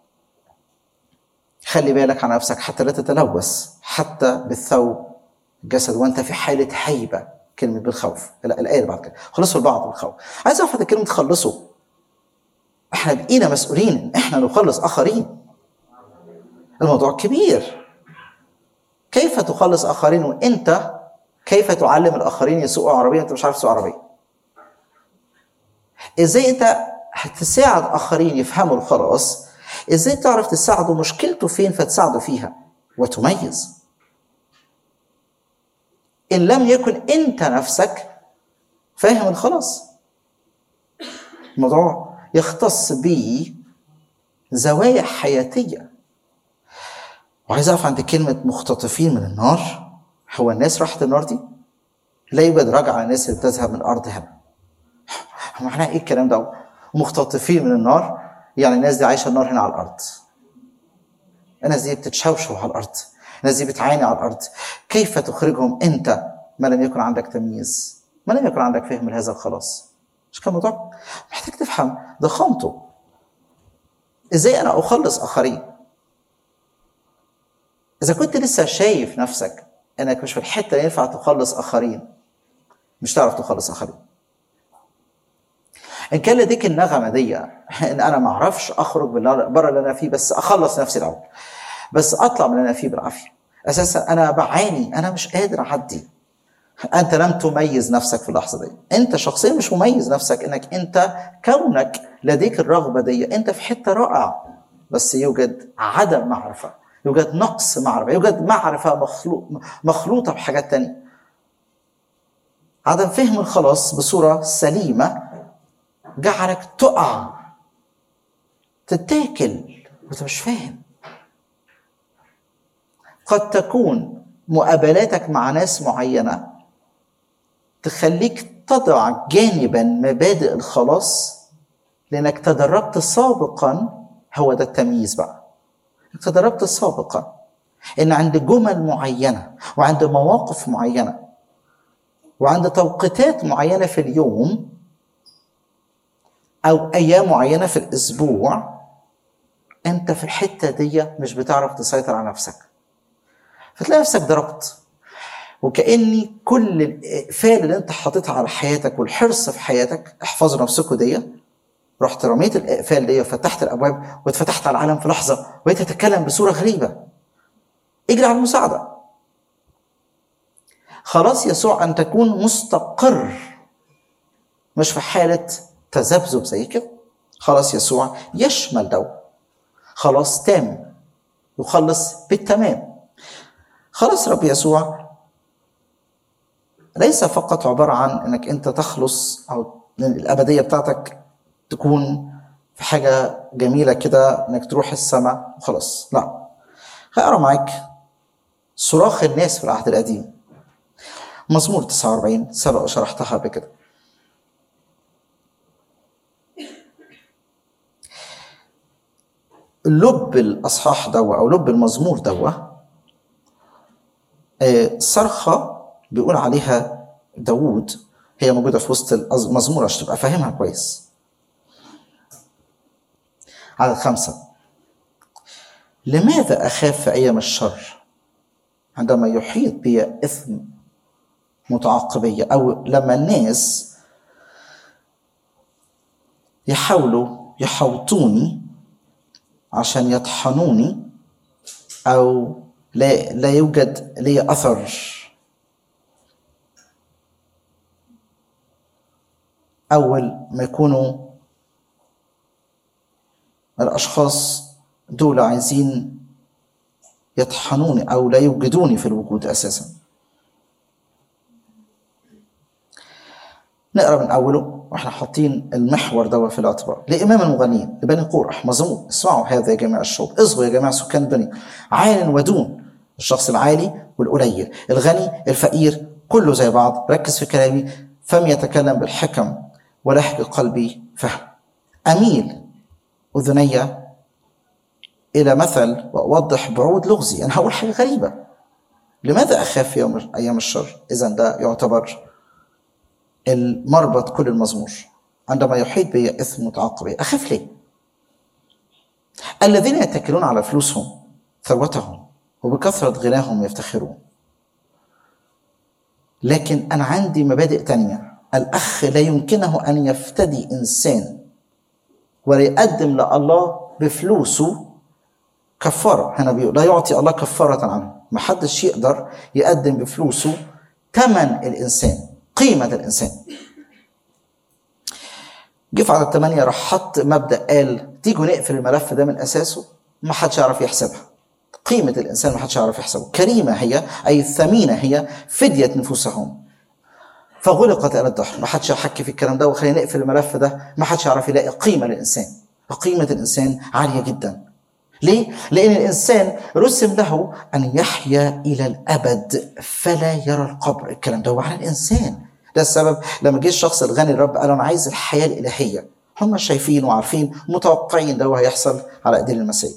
خلي بالك على نفسك حتى لا تتلوث حتى بالثوب الجسد وانت في حالة هيبة كلمة بالخوف لا الآية اللي بعد كده خلصوا البعض بالخوف عايز اعرف كلمة خلصوا احنا بقينا مسؤولين ان احنا نخلص اخرين الموضوع كبير كيف تخلص اخرين وانت كيف تعلم الاخرين يسوقوا عربيه وانت مش عارف تسوق عربيه ازاي انت هتساعد اخرين يفهموا الخلاص ازاي تعرف تساعده مشكلته فين فتساعده فيها وتميز ان لم يكن انت نفسك فاهم الخلاص الموضوع يختص بزوايا حياتيه وعايز اقف عند كلمه مختطفين من النار هو الناس راحت النار دي لا يوجد رجعه على الناس اللي بتذهب من الارض هنا معناها ايه الكلام ده مختطفين من النار يعني الناس دي عايشه النار هنا على الارض الناس دي بتتشوشوا على الارض الناس دي بتعاني على الارض كيف تخرجهم انت ما لم يكن عندك تمييز ما لم يكن عندك فهم لهذا الخلاص مش كان موضوع محتاج تفهم ضخامته ازاي انا اخلص اخرين اذا كنت لسه شايف نفسك انك مش في الحته اللي ينفع تخلص اخرين مش تعرف تخلص اخرين ان كان لديك النغمه دي ان انا ما اعرفش اخرج بره اللي انا فيه بس اخلص نفسي الاول بس اطلع من اللي انا فيه بالعافيه اساسا انا بعاني انا مش قادر اعدي انت لم تميز نفسك في اللحظه دي انت شخصيا مش مميز نفسك انك انت كونك لديك الرغبه دي انت في حته رائع بس يوجد عدم معرفه يوجد نقص معرفه يوجد معرفه مخلوط مخلوطه بحاجات تانية عدم فهم الخلاص بصوره سليمه جعلك تقع تتاكل وانت مش فاهم قد تكون مقابلاتك مع ناس معينه تخليك تضع جانبا مبادئ الخلاص لانك تدربت سابقا هو ده التمييز بقى تدربت سابقا ان عند جمل معينه وعند مواقف معينه وعند توقيتات معينه في اليوم او ايام معينه في الاسبوع انت في الحته دي مش بتعرف تسيطر على نفسك فتلاقي نفسك ضربت وكاني كل الاقفال اللي انت حاططها على حياتك والحرص في حياتك احفظوا نفسكم دي رحت رميت الاقفال دي وفتحت الابواب واتفتحت على العالم في لحظه وبقيت اتكلم بصوره غريبه اجري على المساعده خلاص يسوع ان تكون مستقر مش في حاله تذبذب زي كده خلاص يسوع يشمل ده خلاص تام يخلص بالتمام خلاص رب يسوع ليس فقط عبارة عن انك انت تخلص او الابدية بتاعتك تكون في حاجة جميلة كده انك تروح السماء وخلاص لا هقرا معاك صراخ الناس في العهد القديم مزمور 49 سبق وشرحتها بكده لب الاصحاح دوا او لب المزمور دوا صرخه بيقول عليها داوود هي موجوده في وسط المزمور عشان تبقى فاهمها كويس عدد خمسة لماذا أخاف في أيام الشر عندما يحيط بي إثم متعاقبية أو لما الناس يحاولوا يحوطوني عشان يطحنوني او لا لا يوجد لي اثر اول ما يكونوا الاشخاص دول عايزين يطحنوني او لا يوجدوني في الوجود اساسا نقرا من اوله واحنا حاطين المحور ده في الاعتبار لامام المغنيين لبني قورح مزمور اسمعوا هذا يا جميع الشعوب اصغوا يا جميع سكان بني عال ودون الشخص العالي والقليل الغني الفقير كله زي بعض ركز في كلامي فم يتكلم بالحكم ولحق قلبي فهم اميل اذني الى مثل واوضح بعود لغزي انا هقول حاجه غريبه لماذا اخاف في يوم ايام الشر اذا ده يعتبر المربط كل المزمور عندما يحيط بي اثم متعاقب اخاف ليه؟ الذين يتكلون على فلوسهم ثروتهم وبكثرة غناهم يفتخرون لكن أنا عندي مبادئ تانية الأخ لا يمكنه أن يفتدي إنسان ويقدم لله بفلوسه كفارة هنا بيقول لا يعطي الله كفارة عنه ما حدش يقدر يقدم بفلوسه ثمن الإنسان قيمة الإنسان جه في عدد 8 راح حط مبدأ قال تيجوا نقفل الملف ده من أساسه ما حدش يعرف يحسبها قيمة الإنسان ما حدش يعرف يحسبه كريمة هي أي ثمينة هي فدية نفوسهم فغلقت آلة الدهر ما حدش يحكي في الكلام ده وخلينا نقفل الملف ده ما حدش يعرف يلاقي قيمة للإنسان قيمة الإنسان عالية جدا ليه؟ لأن الإنسان رسم له أن يحيا إلى الأبد فلا يرى القبر الكلام ده هو على الإنسان ده السبب لما جه الشخص الغني الرب قال أنا عايز الحياة الإلهية هم شايفين وعارفين متوقعين ده هيحصل على إيدين المسيح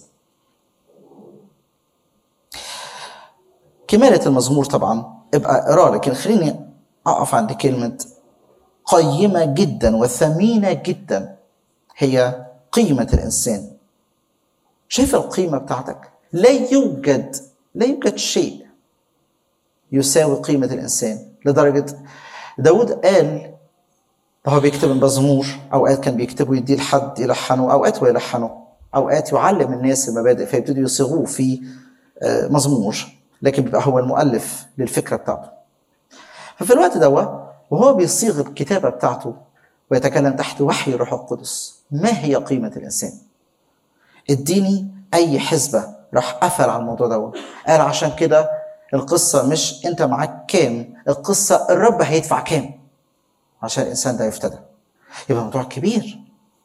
كمالة المزمور طبعا ابقى اقرا لكن خليني اقف عند كلمة قيمة جدا وثمينة جدا هي قيمة الإنسان شايف القيمة بتاعتك لا يوجد لا يوجد شيء يساوي قيمة الإنسان لدرجة داود قال هو بيكتب المزمور أوقات كان بيكتبه يديه لحد يلحنه أوقات ويلحنه أوقات يعلم الناس المبادئ فيبتدوا يصيغوه في مزمور لكن بيبقى هو المؤلف للفكرة بتاعته ففي الوقت ده وهو بيصيغ الكتابة بتاعته ويتكلم تحت وحي الروح القدس ما هي قيمة الإنسان اديني أي حسبة راح قفل على الموضوع ده قال عشان كده القصة مش أنت معاك كام القصة الرب هيدفع كام عشان الإنسان ده يفتدى يبقى موضوع كبير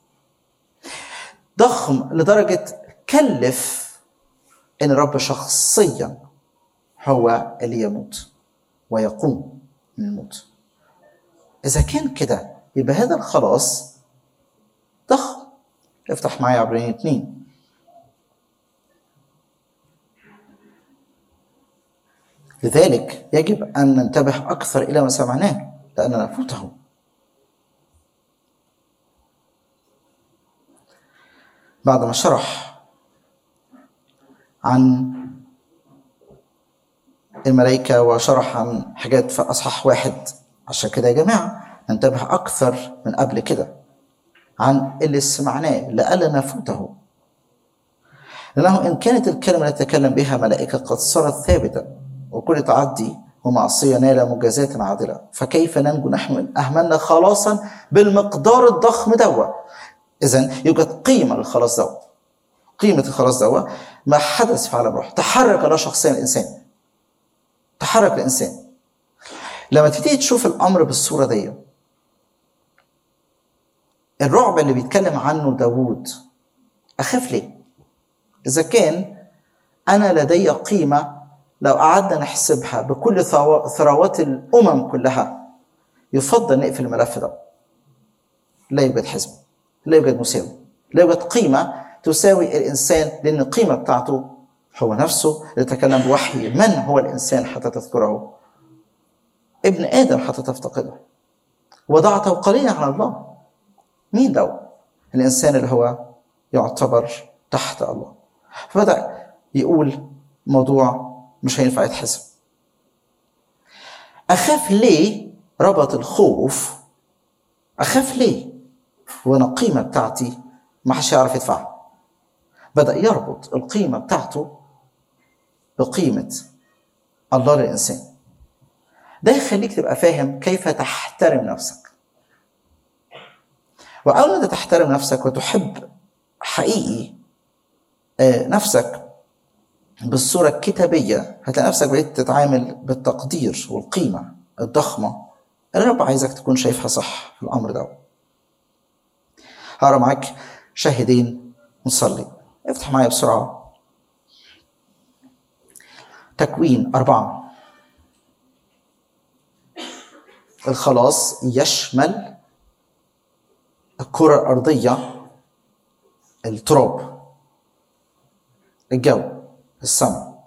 ضخم لدرجة كلف إن الرب شخصيا هو اللي يموت ويقوم من الموت اذا كان كده يبقى هذا الخلاص ضخم افتح معايا عبرين اتنين لذلك يجب ان ننتبه اكثر الى ما سمعناه لاننا نفوته بعد ما شرح عن الملائكة وشرح عن حاجات في أصحاح واحد عشان كده يا جماعة ننتبه أكثر من قبل كده عن اللي سمعناه لألا نفوته لأنه إن كانت الكلمة التي تكلم بها ملائكة قد صارت ثابتة وكل تعدي ومعصية نال مجازات عادلة فكيف ننجو نحن إن أهملنا خلاصا بالمقدار الضخم دوا إذا يوجد قيمة للخلاص دوا قيمة الخلاص دوا ما حدث في عالم الروح تحرك له شخصيا الإنسان تحرك الإنسان لما تبتدي تشوف الأمر بالصورة دي الرعب اللي بيتكلم عنه داوود أخاف ليه؟ إذا كان أنا لدي قيمة لو قعدنا نحسبها بكل ثروات الأمم كلها يفضل نقفل الملف ده لا يوجد حزب لا يوجد مساوي لا يوجد قيمة تساوي الإنسان لأن القيمة بتاعته هو نفسه يتكلم بوحي من هو الإنسان حتى تذكره ابن آدم حتى تفتقده وضعته قليلا على الله مين ده الإنسان اللي هو يعتبر تحت الله فبدأ يقول موضوع مش هينفع يتحسب أخاف ليه ربط الخوف أخاف ليه وأنا القيمة بتاعتي ما حدش يعرف يدفعها بدأ يربط القيمة بتاعته بقيمة الله للإنسان ده يخليك تبقى فاهم كيف تحترم نفسك وأول ما تحترم نفسك وتحب حقيقي نفسك بالصورة الكتابية هتلاقي نفسك بقيت تتعامل بالتقدير والقيمة الضخمة اللي الرب عايزك تكون شايفها صح في الأمر ده هقرا معاك شاهدين ونصلي افتح معايا بسرعة تكوين أربعة الخلاص يشمل الكرة الأرضية التراب الجو السماء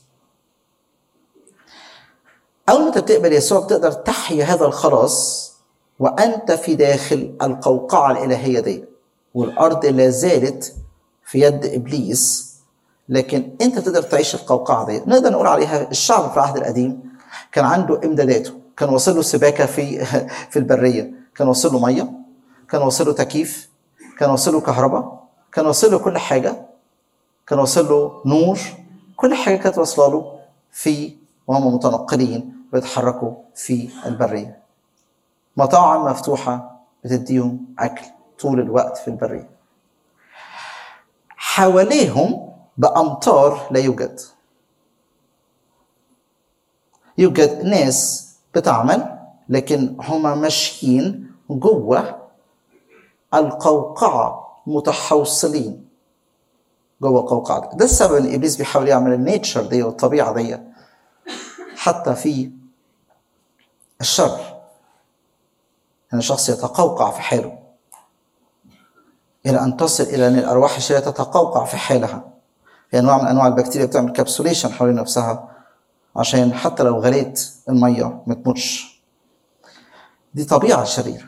أول ما أنت بتقبل يسوع بتقدر تحيا هذا الخلاص وأنت في داخل القوقعة الإلهية دي والأرض لا زالت في يد إبليس لكن أنت تقدر تعيش القوقعة دي نقدر نقول عليها الشعب في العهد القديم كان عنده إمداداته كان واصل له سباكة في في البرية كان واصل له مية كان واصل له تكييف كان واصل له كهرباء كان واصل له كل حاجة كان واصل له نور كل حاجة كانت واصلة له في وهم متنقلين بيتحركوا في البرية مطاعم مفتوحة بتديهم أكل طول الوقت في البرية حواليهم بأمطار لا يوجد يوجد ناس بتعمل لكن هما ماشيين جوه القوقعة متحوصلين جوه قوقعة ده السبب ان ابليس بيحاول يعمل النيتشر دي والطبيعة دي حتى في الشر ان الشخص يتقوقع في حاله الى ان تصل الى ان الارواح الشريره تتقوقع في حالها في انواع من انواع البكتيريا بتعمل كابسوليشن حوالين نفسها عشان حتى لو غليت الميه ما تموتش دي طبيعه شريره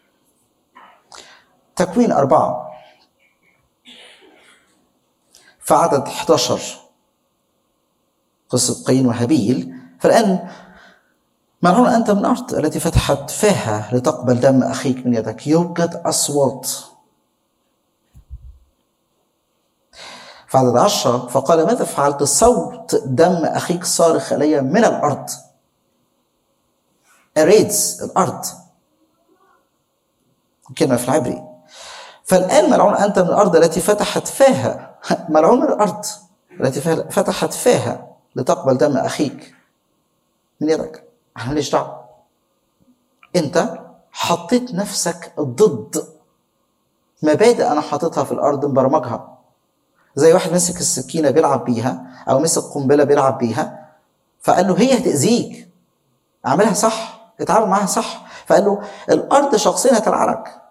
تكوين أربعة في عدد 11 قصة قايين وهابيل فالآن ملعون أنت من الأرض التي فتحت فاها لتقبل دم أخيك من يدك يوجد أصوات في عدد عشرة فقال ماذا فعلت صوت دم أخيك صارخ إلي من الأرض أريدز الأرض كلمة في العبري فالآن ملعون أنت من الأرض التي فتحت فاها ملعون الأرض التي فتحت فاها لتقبل دم أخيك من يدك أنا ماليش دعوة أنت حطيت نفسك ضد مبادئ أنا حاططها في الأرض مبرمجها زي واحد مسك السكينة بيلعب بيها أو مسك قنبلة بيلعب بيها فقال له هي هتأذيك اعملها صح اتعامل معاها صح فقال له الارض شخصيا هتلعنك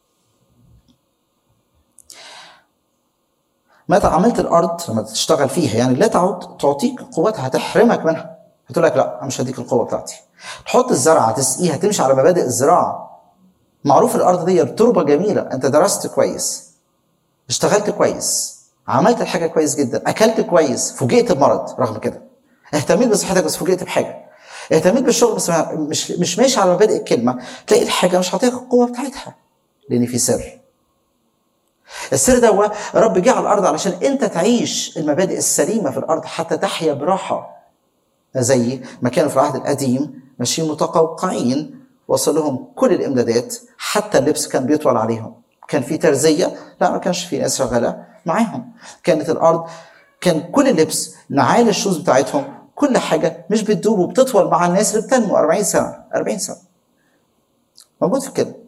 متى عملت الارض لما تشتغل فيها يعني لا تعود تعطيك قوتها هتحرمك منها هتقول لك لا مش هديك القوه بتاعتي تحط الزرعه تسقيها تمشي على مبادئ الزراعه معروف الارض دي تربه جميله انت درست كويس اشتغلت كويس عملت الحاجه كويس جدا اكلت كويس فوجئت بمرض رغم كده اهتميت بصحتك بس فوجئت بحاجه اهتميت بالشغل بس مش مش ماشي على مبادئ الكلمه تلاقي الحاجه مش هتعطيك القوه بتاعتها لان في سر السر ده هو رب جه على الارض علشان انت تعيش المبادئ السليمه في الارض حتى تحيا براحه زي ما كانوا في العهد القديم ماشيين متقوقعين وصل لهم كل الامدادات حتى اللبس كان بيطول عليهم كان في ترزيه لا ما كانش في ناس شغاله معاهم كانت الارض كان كل اللبس نعال الشوز بتاعتهم كل حاجه مش بتدوب وبتطول مع الناس اللي بتنمو 40 سنه 40 سنه موجود في كده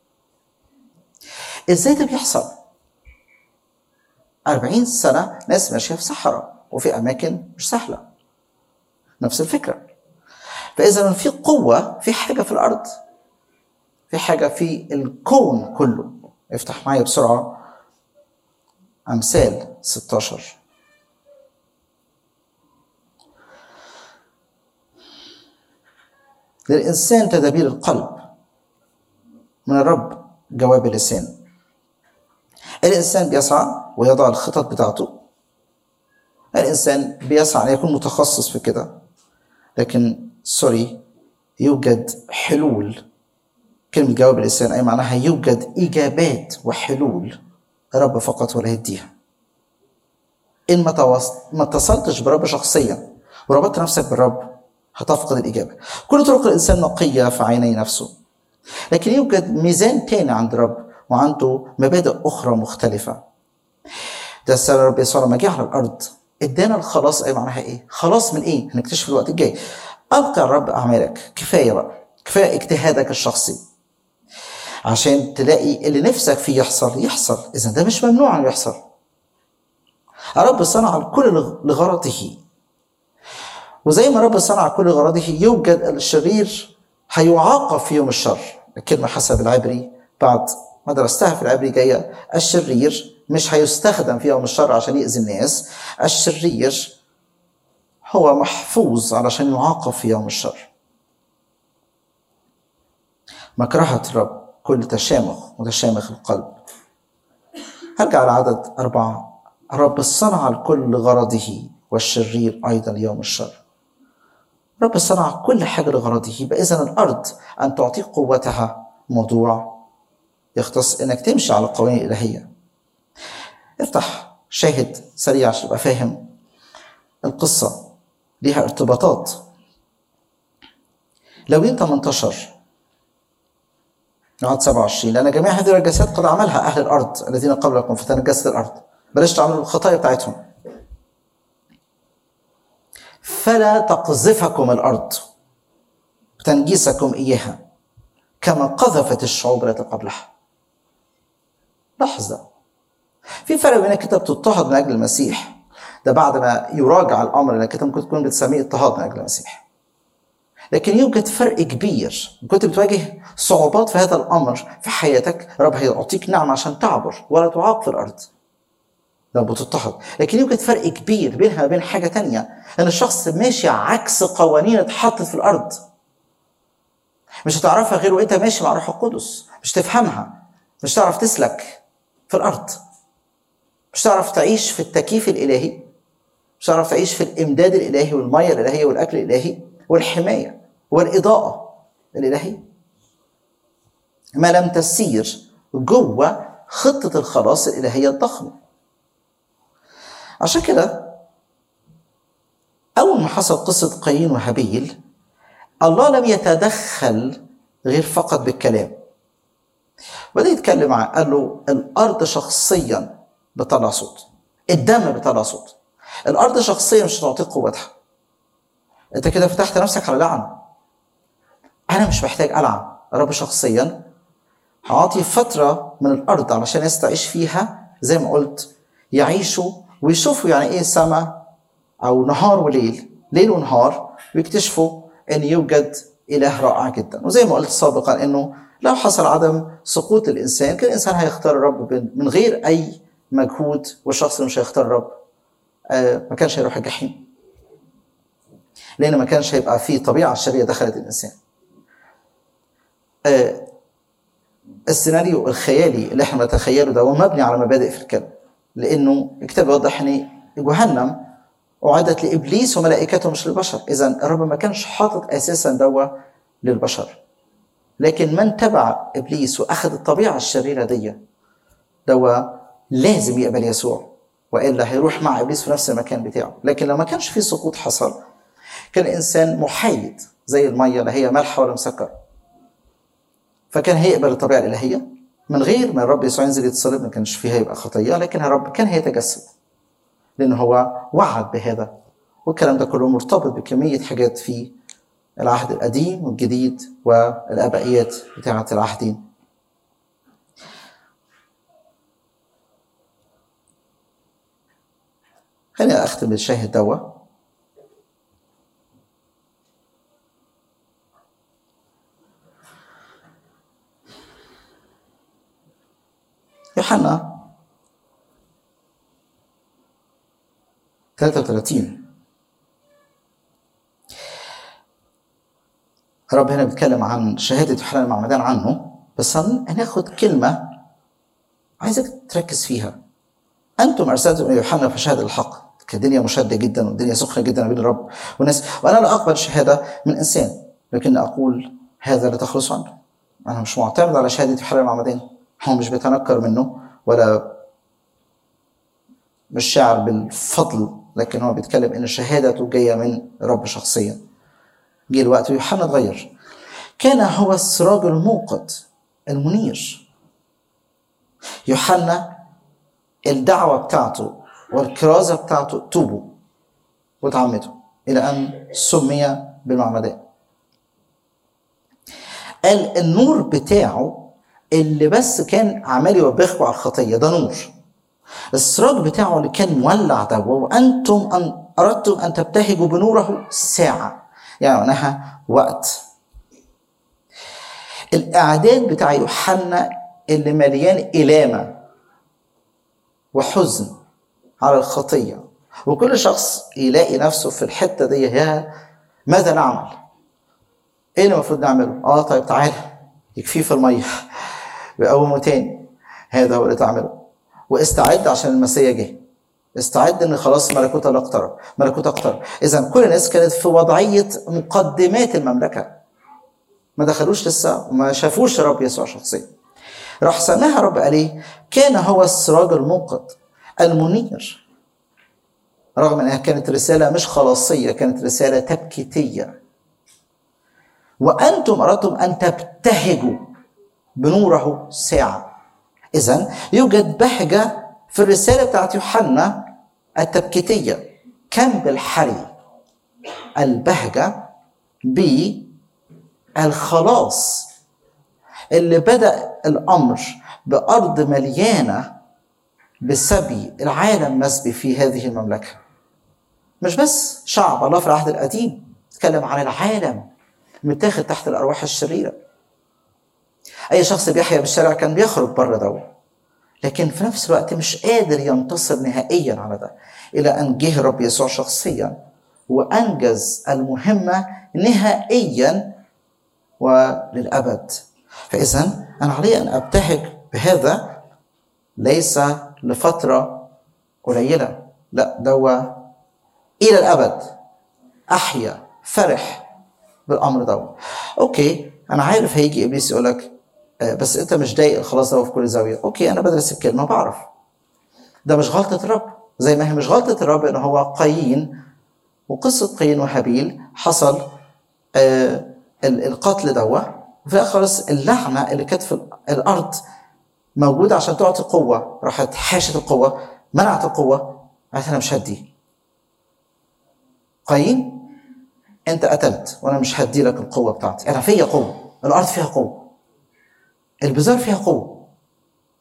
ازاي ده بيحصل 40 سنه ناس ماشيه في صحراء وفي اماكن مش سهله نفس الفكره فاذا في قوه في حاجه في الارض في حاجه في الكون كله افتح معايا بسرعه امثال 16 للإنسان تدابير القلب من الرب جواب اللسان الإنسان بيسعى ويضع الخطط بتاعته الإنسان بيسعى أن يكون متخصص في كده لكن سوري يوجد حلول كلمة جواب اللسان أي معناها يوجد إجابات وحلول الرب فقط ولا يديها إن ما اتصلتش برب شخصيا وربطت نفسك بالرب هتفقد الإجابة كل طرق الإنسان نقية في عيني نفسه لكن يوجد ميزان تاني عند الرب وعنده مبادئ أخرى مختلفة ده السبب رب يسوع لما جه على الأرض ادانا الخلاص أي معناها إيه؟ خلاص من إيه؟ هنكتشف الوقت الجاي ألقى الرب أعمالك كفاية بقى كفاية اجتهادك الشخصي عشان تلاقي اللي نفسك فيه يحصل يحصل إذا ده مش ممنوع إنه يحصل الرب صنع الكل لغرضه وزي ما رب صنع كل غرضه يوجد الشرير هيعاقب في يوم الشر الكلمة حسب العبري بعد ما درستها في العبري جاية الشرير مش هيستخدم في يوم الشر عشان يأذي الناس الشرير هو محفوظ علشان يعاقب في يوم الشر مكرهة الرب كل تشامخ وتشامخ القلب هرجع لعدد أربعة الرب صنع الكل لغرضه والشرير أيضا يوم الشر رب صنع كل حاجة لغرضه يبقى إذا الأرض أن تعطيك قوتها موضوع يختص إنك تمشي على القوانين الإلهية افتح شاهد سريع عشان تبقى فاهم القصة ليها ارتباطات لوين 18 عدد 27 لأن جميع هذه الرجاسات قد عملها أهل الأرض الذين قبلكم فتنجست الأرض بلاش تعملوا الخطايا بتاعتهم فلا تقذفكم الارض تنجسكم اياها كما قذفت الشعوب التي قبلها لحظه في فرق بين انك انت بتضطهد من اجل المسيح ده بعد ما يراجع الامر انك انت ممكن تكون بتسميه اضطهاد من اجل المسيح لكن يوجد فرق كبير كنت بتواجه صعوبات في هذا الامر في حياتك رب هيعطيك نعمه عشان تعبر ولا تعاق في الارض لو بتضطهد لكن يوجد فرق كبير بينها وبين حاجه تانية ان الشخص ماشي عكس قوانين اتحطت في الارض مش هتعرفها غير وانت ماشي مع روح القدس مش تفهمها مش تعرف تسلك في الارض مش تعرف تعيش في التكييف الالهي مش تعرف تعيش في الامداد الالهي والميه الالهيه والاكل الالهي والحمايه والاضاءه الالهيه ما لم تسير جوه خطه الخلاص الالهيه الضخمه عشان كده أول ما حصل قصة قايين وهابيل الله لم يتدخل غير فقط بالكلام بدأ يتكلم معاه قال له الأرض شخصيا بطلع صوت الدم بطلع صوت الأرض شخصيا مش هتعطيك قوتها أنت كده فتحت نفسك على لعنة أنا مش محتاج ألعن رب شخصيا هعطي فترة من الأرض علشان الناس تعيش فيها زي ما قلت يعيشوا ويشوفوا يعني ايه سماء او نهار وليل ليل ونهار ويكتشفوا ان يوجد اله رائع جدا وزي ما قلت سابقا انه لو حصل عدم سقوط الانسان كان الانسان هيختار الرب من غير اي مجهود والشخص اللي مش هيختار الرب آه ما كانش هيروح الجحيم لان ما كانش هيبقى فيه طبيعه الشريره دخلت الانسان آه السيناريو الخيالي اللي احنا نتخيله ده هو مبني على مبادئ في الكلام لانه الكتاب يوضح ان جهنم اعدت لابليس وملائكته مش للبشر اذا الرب ما كانش حاطط اساسا دوا للبشر لكن من تبع ابليس واخذ الطبيعه الشريره دي دوا لازم يقبل يسوع والا هيروح مع ابليس في نفس المكان بتاعه لكن لو ما كانش في سقوط حصل كان الانسان محايد زي الميه لا هي مالحه ولا مسكره فكان هيقبل الطبيعه الالهيه من غير ما الرب يسوع ينزل يتصلب ما كانش فيها يبقى خطيه لكن الرب كان هيتجسد لأنه هو وعد بهذا والكلام ده كله مرتبط بكمية حاجات في العهد القديم والجديد والآبائيات بتاعة العهدين خليني أختم بالشاهد دوا يوحنا 33 الرب هنا بيتكلم عن شهادة يوحنا المعمدان عنه بس هناخد كلمة عايزك تركز فيها أنتم أرسلتم إلى يوحنا فشهد الحق الدنيا مشادة جدا والدنيا سخنة جدا بين الرب والناس وأنا لا أقبل شهادة من إنسان لكن أقول هذا لا تخلص عنه أنا مش معتمد على شهادة يوحنا المعمدان هو مش بيتنكر منه ولا مش شاعر بالفضل لكن هو بيتكلم ان شهادته جايه من رب شخصيا جه الوقت ويوحنا اتغير كان هو السراج الموقد المنير يوحنا الدعوه بتاعته والكرازه بتاعته توبوا وتعمدوا الى ان سمي بالمعمدان قال النور بتاعه اللي بس كان عمال يوبخكم على الخطيه ده نور السراج بتاعه اللي كان مولع ده وانتم ان اردتم ان تبتهجوا بنوره ساعه يعني معناها وقت الاعداد بتاع يوحنا اللي مليان الامه وحزن على الخطيه وكل شخص يلاقي نفسه في الحته دي يا ماذا نعمل؟ ايه اللي المفروض نعمله؟ اه طيب تعالى يكفيه في الميه ويقومه تاني هذا هو اللي تعمله واستعد عشان المسيا جه استعد ان خلاص ملكوت الله اقترب ملكوت اقترب اذا كل الناس كانت في وضعيه مقدمات المملكه ما دخلوش لسه وما شافوش الرب يسوع شخصيا راح سماها رب عليه كان هو السراج الموقد المنير رغم انها كانت رساله مش خلاصيه كانت رساله تبكيتيه وانتم اردتم ان تبتهجوا بنوره ساعه اذا يوجد بهجه في الرساله بتاعت يوحنا التبكيتيه كم بالحري البهجه بالخلاص اللي بدا الامر بارض مليانه بسبي العالم مسبي في هذه المملكه مش بس شعب الله في العهد القديم تكلم عن العالم متاخد تحت الارواح الشريره اي شخص بيحيا بالشارع كان بيخرج بره ده لكن في نفس الوقت مش قادر ينتصر نهائيا على ده الى ان جه الرب يسوع شخصيا وانجز المهمه نهائيا وللابد فاذا انا علي ان ابتهج بهذا ليس لفتره قليله لا دوا الى الابد احيا فرح بالامر ده اوكي انا عارف هيجي ابليس يقول لك بس انت مش ضايق خلاص ده في كل زاويه اوكي انا بدرس الكلمه بعرف ده مش غلطه الرب زي ما هي مش غلطه الرب ان هو قايين وقصه قايين وهابيل حصل آه القتل دوا وفي الاخر خالص اللعنه اللي كانت في الارض موجوده عشان تعطي قوه راحت حاشت القوه منعت القوه قالت انا مش هدي قايين انت قتلت وانا مش هدي لك القوه بتاعتي انا فيا قوه الارض فيها قوه البذار فيها قوه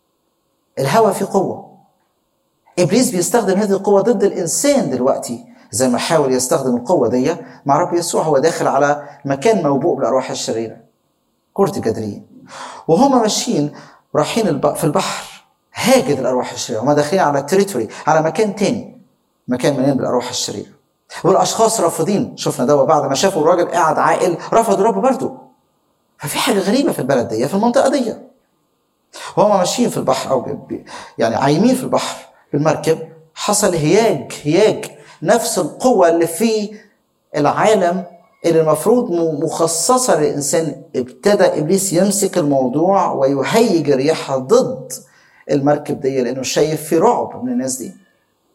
الهواء فيه قوه ابليس بيستخدم هذه القوه ضد الانسان دلوقتي زي ما حاول يستخدم القوة دي مع رب يسوع هو داخل على مكان موبوء بالأرواح الشريرة كرة الجدرية وهم ماشيين رايحين الب- في البحر هاجد الأرواح الشريرة هم داخلين على تريتوري على مكان تاني مكان مليان بالأرواح الشريرة والأشخاص رافضين شفنا ده بعد ما شافوا الراجل قاعد عاقل رفضوا الرب برضه ففي حاجة غريبة في البلد دي في المنطقة دي وهم ماشيين في البحر او ب- ب- يعني عايمين في البحر بالمركب حصل هياج هياج نفس القوه اللي في العالم اللي المفروض م- مخصصه للانسان ابتدى ابليس يمسك الموضوع ويهيج رياحها ضد المركب دي لانه شايف في رعب من الناس دي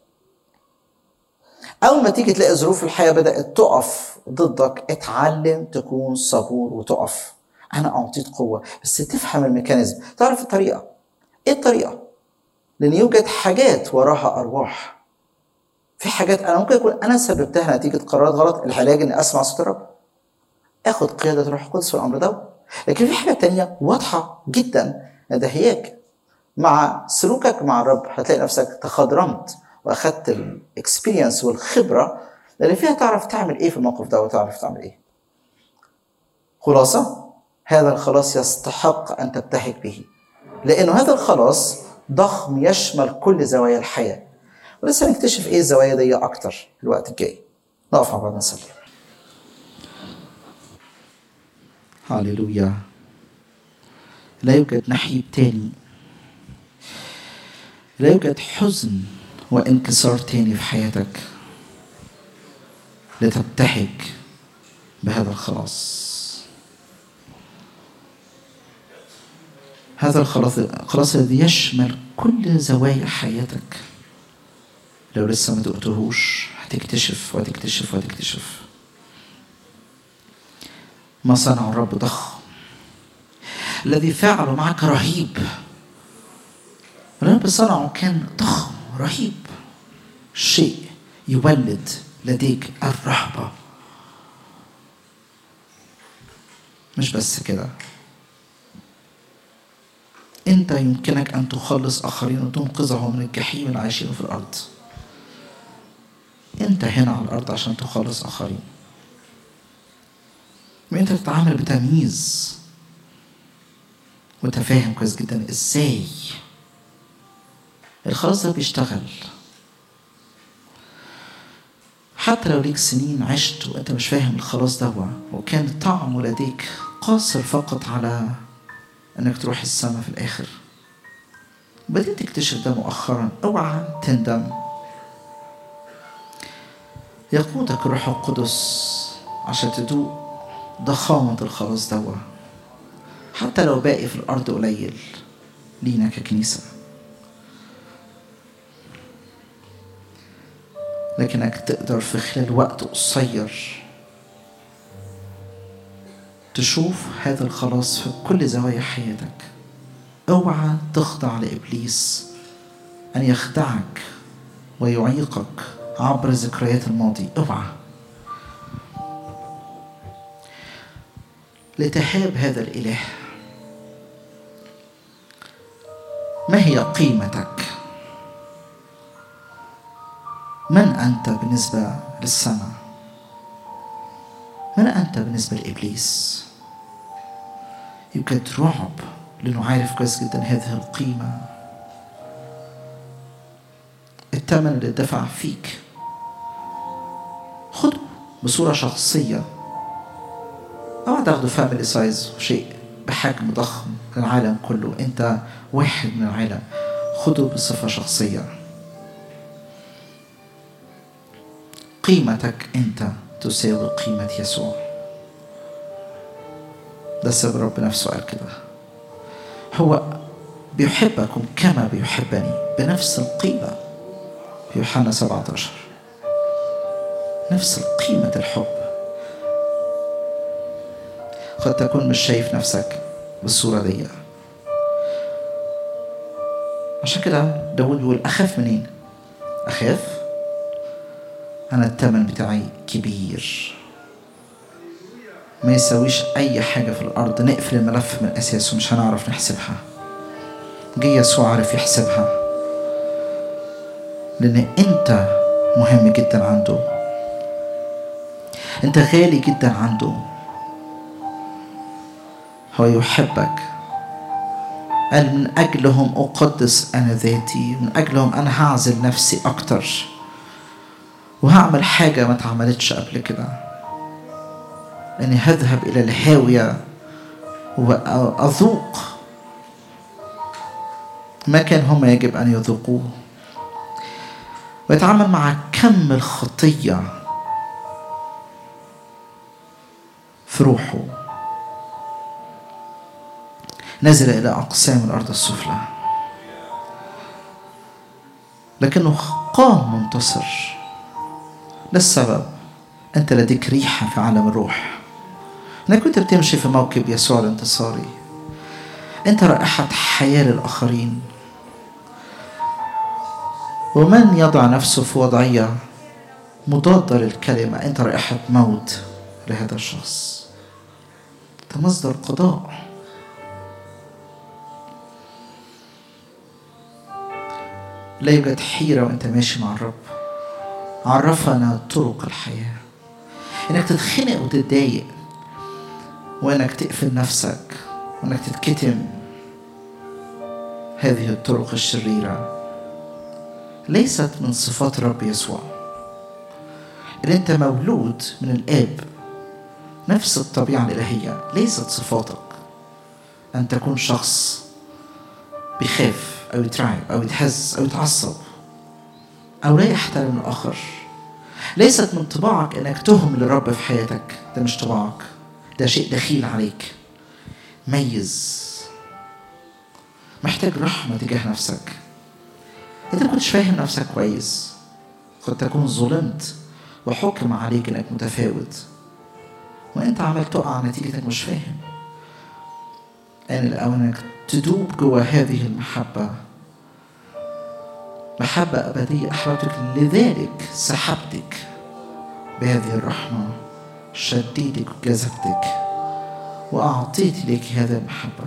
اول ما تيجي تلاقي ظروف الحياه بدات تقف ضدك اتعلم تكون صبور وتقف انا اعطيت قوه بس تفهم الميكانيزم تعرف الطريقه ايه الطريقه لان يوجد حاجات وراها ارواح في حاجات انا ممكن يكون انا سببتها نتيجه قرارات غلط العلاج اني اسمع صوت الرب اخد قياده الروح القدس في الامر ده لكن في حاجه تانية واضحه جدا إن ده هياج مع سلوكك مع الرب هتلاقي نفسك تخضرمت واخدت الاكسبيرينس والخبره اللي فيها تعرف تعمل ايه في الموقف ده وتعرف تعمل ايه خلاصه هذا الخلاص يستحق ان تبتهج به لانه هذا الخلاص ضخم يشمل كل زوايا الحياه ولسه نكتشف ايه الزوايا دي اكتر الوقت الجاي نقف مع بعض نصلي هاليلويا لا يوجد نحيب تاني لا يوجد حزن وانكسار تاني في حياتك لتبتهج بهذا الخلاص هذا الخلاص الخلاص الذي يشمل كل زوايا حياتك لو لسه ما دقتهوش هتكتشف وتكتشف وتكتشف ما صنع الرب ضخم الذي فعله معك رهيب الرب صنعه كان ضخم رهيب شيء يولد لديك الرهبة مش بس كده انت يمكنك ان تخلص اخرين وتنقذهم من الجحيم اللي عايشين في الارض انت هنا على الارض عشان تخلص اخرين وانت تتعامل بتمييز وانت فاهم كويس جدا ازاي الخلاص ده بيشتغل حتى لو ليك سنين عشت وانت مش فاهم الخلاص ده وكان طعمه لديك قاصر فقط على انك تروح السماء في الاخر بديت تكتشف ده مؤخرا اوعى تندم يقودك الروح القدس عشان تدوق ضخامة الخلاص دوا حتى لو باقي في الأرض قليل لينا ككنيسة لكنك تقدر في خلال وقت قصير تشوف هذا الخلاص في كل زوايا حياتك اوعى تخضع لابليس ان يخدعك ويعيقك عبر ذكريات الماضي اوعى لتهاب هذا الاله ما هي قيمتك من انت بالنسبه للسماء من انت بالنسبه لابليس يوجد رعب لانه عارف كويس جدا هذه القيمه الثمن اللي دفع فيك خده بصوره شخصيه اوعى تاخده فاميلي سايز شيء بحجم ضخم للعالم كله انت واحد من العالم خده بصفه شخصيه قيمتك انت تساوي قيمه يسوع ده السبب رب نفسه قال كده هو بيحبكم كما بيحبني بنفس القيمة في يوحنا 17 نفس قيمة الحب قد تكون مش شايف نفسك بالصورة دي عشان كده داود بيقول أخاف منين؟ أخاف أنا الثمن بتاعي كبير ما يساويش اي حاجه في الارض نقفل الملف من اساسه مش هنعرف نحسبها جه يسوع عرف يحسبها لان انت مهم جدا عنده انت غالي جدا عنده هو يحبك قال من أجلهم أقدس أنا ذاتي من أجلهم أنا هعزل نفسي أكتر وهعمل حاجة ما اتعملتش قبل كده أني هذهب إلى الهاوية وأذوق ما كان هم يجب أن يذوقوه ويتعامل مع كم الخطية في روحه نزل إلى أقسام الأرض السفلى لكنه قام منتصر ده السبب أنت لديك ريحة في عالم الروح أنك كنت بتمشي في موكب يسوع الانتصاري أنت رائحة حياة للآخرين ومن يضع نفسه في وضعية مضادة للكلمة أنت رائحة موت لهذا الشخص أنت مصدر قضاء لا يوجد حيرة وأنت ماشي مع الرب عرفنا طرق الحياة إنك تتخنق وتتضايق وإنك تقفل نفسك وإنك تتكتم هذه الطرق الشريرة ليست من صفات الرب يسوع إن أنت مولود من الآب نفس الطبيعة الإلهية ليست صفاتك أن تكون شخص بيخاف أو يترعب أو يتهز أو يتعصب أو لا يحترم الآخر ليست من طباعك إنك تهمل الرب في حياتك ده مش طباعك ده شيء دخيل عليك ميز محتاج رحمة تجاه نفسك أنت ما كنتش فاهم نفسك كويس قد تكون ظلمت وحكم عليك إنك متفاوت وأنت عمال تقع نتيجة إنك مش فاهم آن الأوان إنك تدوب جوا هذه المحبة محبة أبدية أحببتك لذلك سحبتك بهذه الرحمة شديدك وجذبتك وأعطيت لك هذه المحبة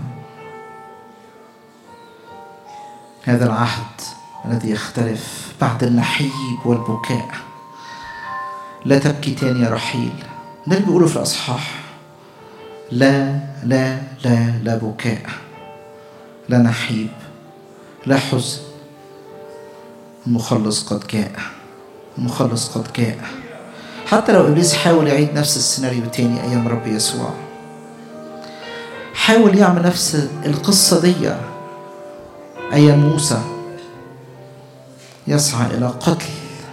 هذا العهد الذي يختلف بعد النحيب والبكاء لا تبكي تاني يا رحيل ده اللي بيقوله في الأصحاح لا لا لا لا بكاء لا نحيب لا حزن المخلص قد جاء المخلص قد جاء حتى لو ابليس حاول يعيد نفس السيناريو تاني ايام رب يسوع حاول يعمل نفس القصه دي ايام موسى يسعى الى قتل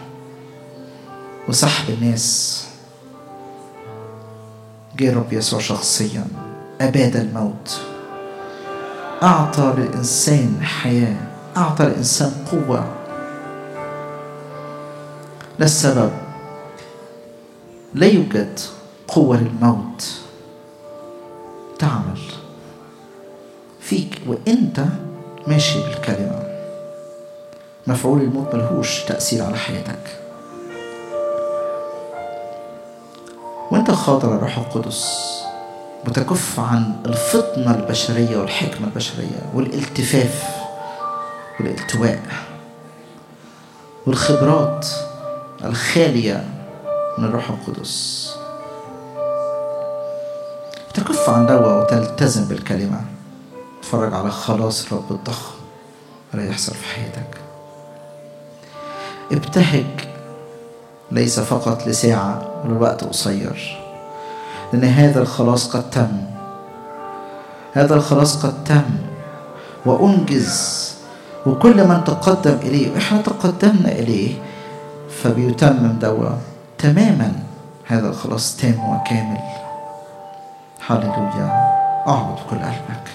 وسحب الناس جه رب يسوع شخصيا اباد الموت اعطى للانسان حياه اعطى للانسان قوه ده السبب لا يوجد قوة للموت تعمل فيك وانت ماشي بالكلمة مفعول الموت ملهوش تأثير على حياتك وانت خاضع الروح القدس بتكف عن الفطنة البشرية والحكمة البشرية والالتفاف والالتواء والخبرات الخالية من الروح القدس تكف عن دوا وتلتزم بالكلمة تتفرج على خلاص الرب الضخم ولا يحصل في حياتك ابتهج ليس فقط لساعة ولا وقت قصير لأن هذا الخلاص قد تم هذا الخلاص قد تم وأنجز وكل من تقدم إليه وإحنا تقدمنا إليه فبيتمم دوا تماما هذا الخلاص تام وكامل هللويا اعبد بكل قلبك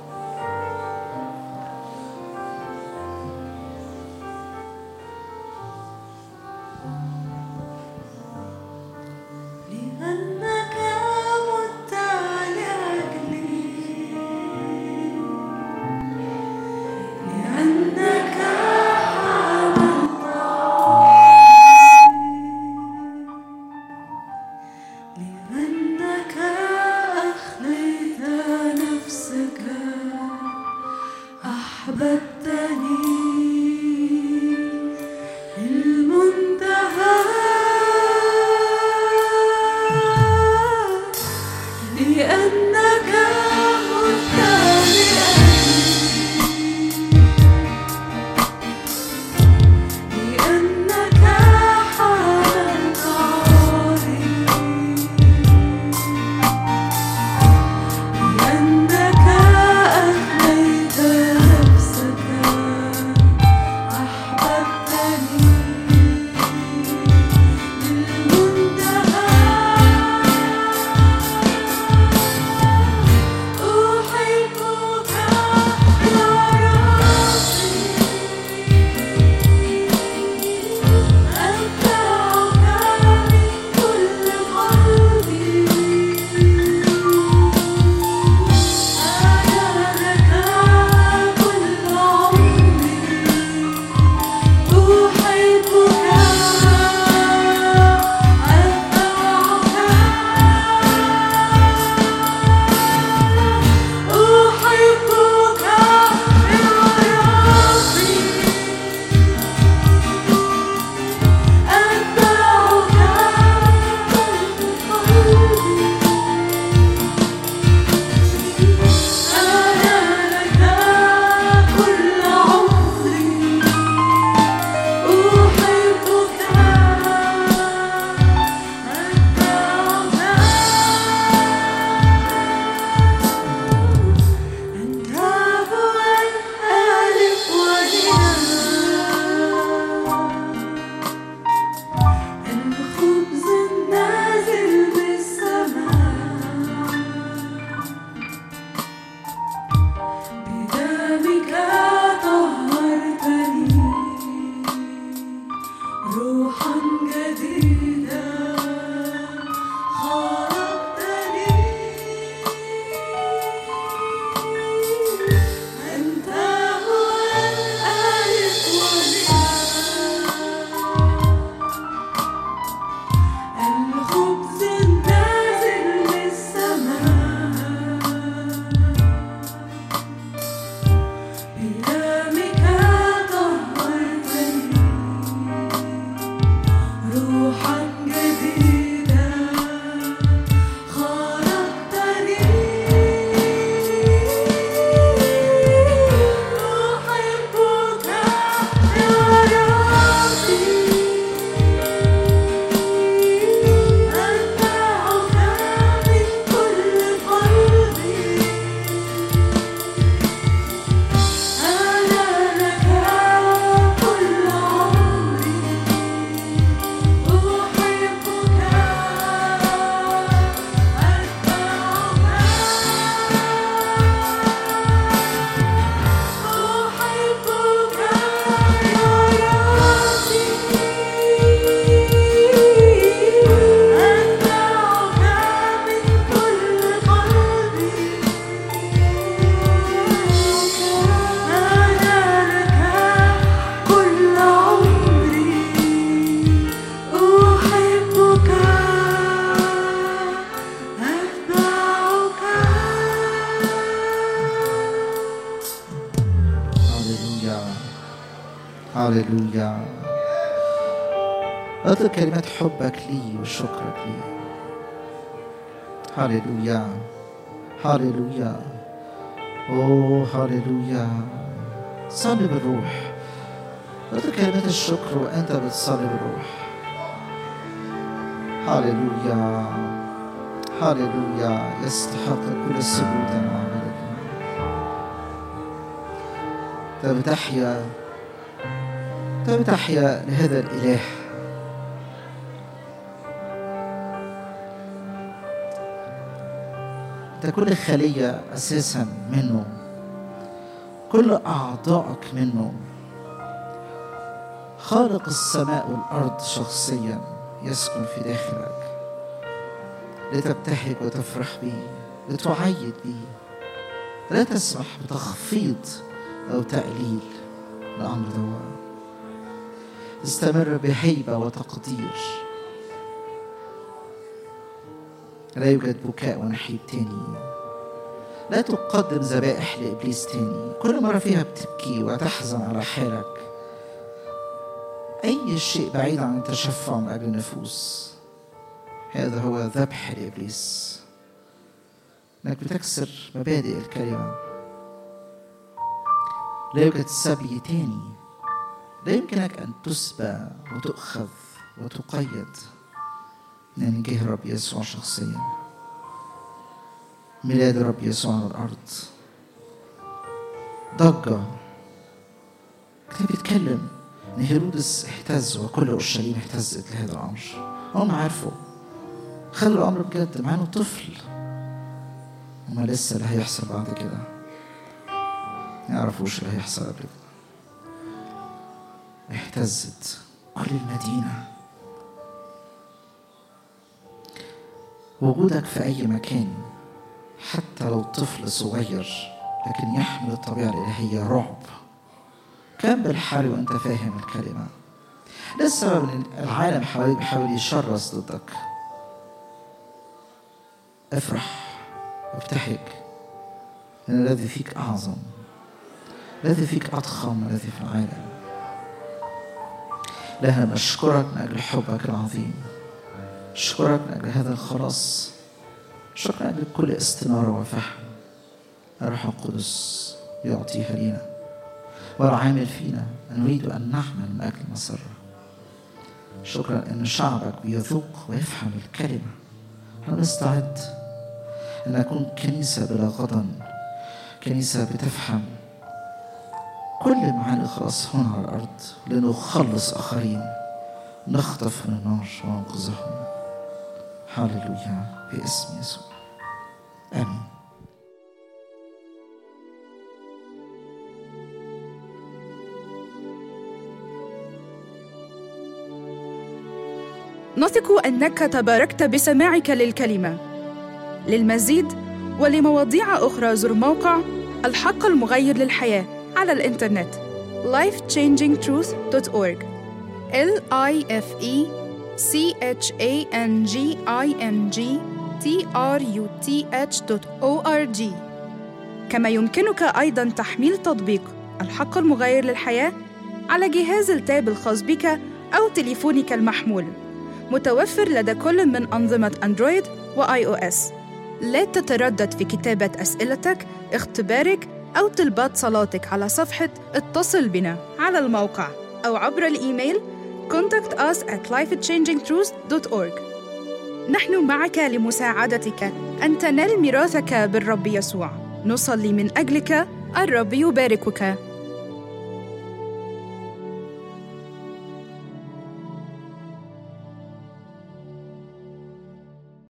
لأنك مت لأجلي لأنك حملت لأنك أخليت نفسك هللويا اطلب كلمات حبك لي وشكرك لي هللويا هللويا اوه هللويا صلي بالروح اطلب كلمات الشكر وانت بتصلي بالروح هللويا هللويا يستحق كل السجود وعبادة انت بتحيا انت بتحيا لهذا الاله انت كل خليه اساسا منه كل اعضائك منه خالق السماء والارض شخصيا يسكن في داخلك لتبتهج وتفرح به لتعيد به لا تسمح بتخفيض او تقليل الامر ده استمر بهيبه وتقدير لا يوجد بكاء ونحيب تاني لا تقدم ذبائح لابليس تاني كل مره فيها بتبكي وتحزن على حالك اي شيء بعيد عن التشفع من اجل النفوس هذا هو ذبح لابليس انك بتكسر مبادئ الكلمه لا يوجد سبي تاني لا يمكنك ان تسبى وتؤخذ وتقيد من جه الرب يسوع شخصيا ميلاد الرب يسوع على الارض ضجه كتاب بيتكلم ان هيرودس اهتز وكل اورشليم اهتزت لهذا الامر هم عرفوا خلوا الامر بجد مع انه طفل هما لسه اللي هيحصل بعد كده ما يعرفوش اللي هيحصل قبل كده اهتزت كل المدينه وجودك في أي مكان حتى لو طفل صغير لكن يحمل الطبيعة الإلهية رعب كان بالحال وأنت فاهم الكلمة ده السبب إن العالم حواليك بيحاول يشرس ضدك افرح وابتهج لأن الذي فيك أعظم الذي فيك أضخم من الذي في العالم لها نشكرك من أجل حبك العظيم أشكرك من أجل هذا الخلاص شكرا من أجل كل استنارة وفهم الروح القدس يعطيها لينا والعامل فينا نريد أن نعمل من أجل مسرة شكرا أن شعبك بيذوق ويفهم الكلمة أنا مستعد أن نكون كنيسة بلا غضن كنيسة بتفهم كل معاني الخلاص هنا على الأرض لنخلص آخرين نخطف من النار وننقذهم هللويا باسم يسوع امين نثق انك تباركت بسماعك للكلمه للمزيد ولمواضيع اخرى زر موقع الحق المغير للحياه على الانترنت lifechangingtruth.org l i f e c h a n g i n g t r u t h o r g كما يمكنك ايضا تحميل تطبيق الحق المغير للحياه على جهاز التاب الخاص بك او تليفونك المحمول متوفر لدى كل من أنظمة أندرويد وآي أو إس. لا تتردد في كتابة أسئلتك، اختبارك أو طلبات صلاتك على صفحة اتصل بنا على الموقع أو عبر الإيميل contact us at lifechangingtruth.org نحن معك لمساعدتك أن تنال ميراثك بالرب يسوع نصلي من أجلك الرب يباركك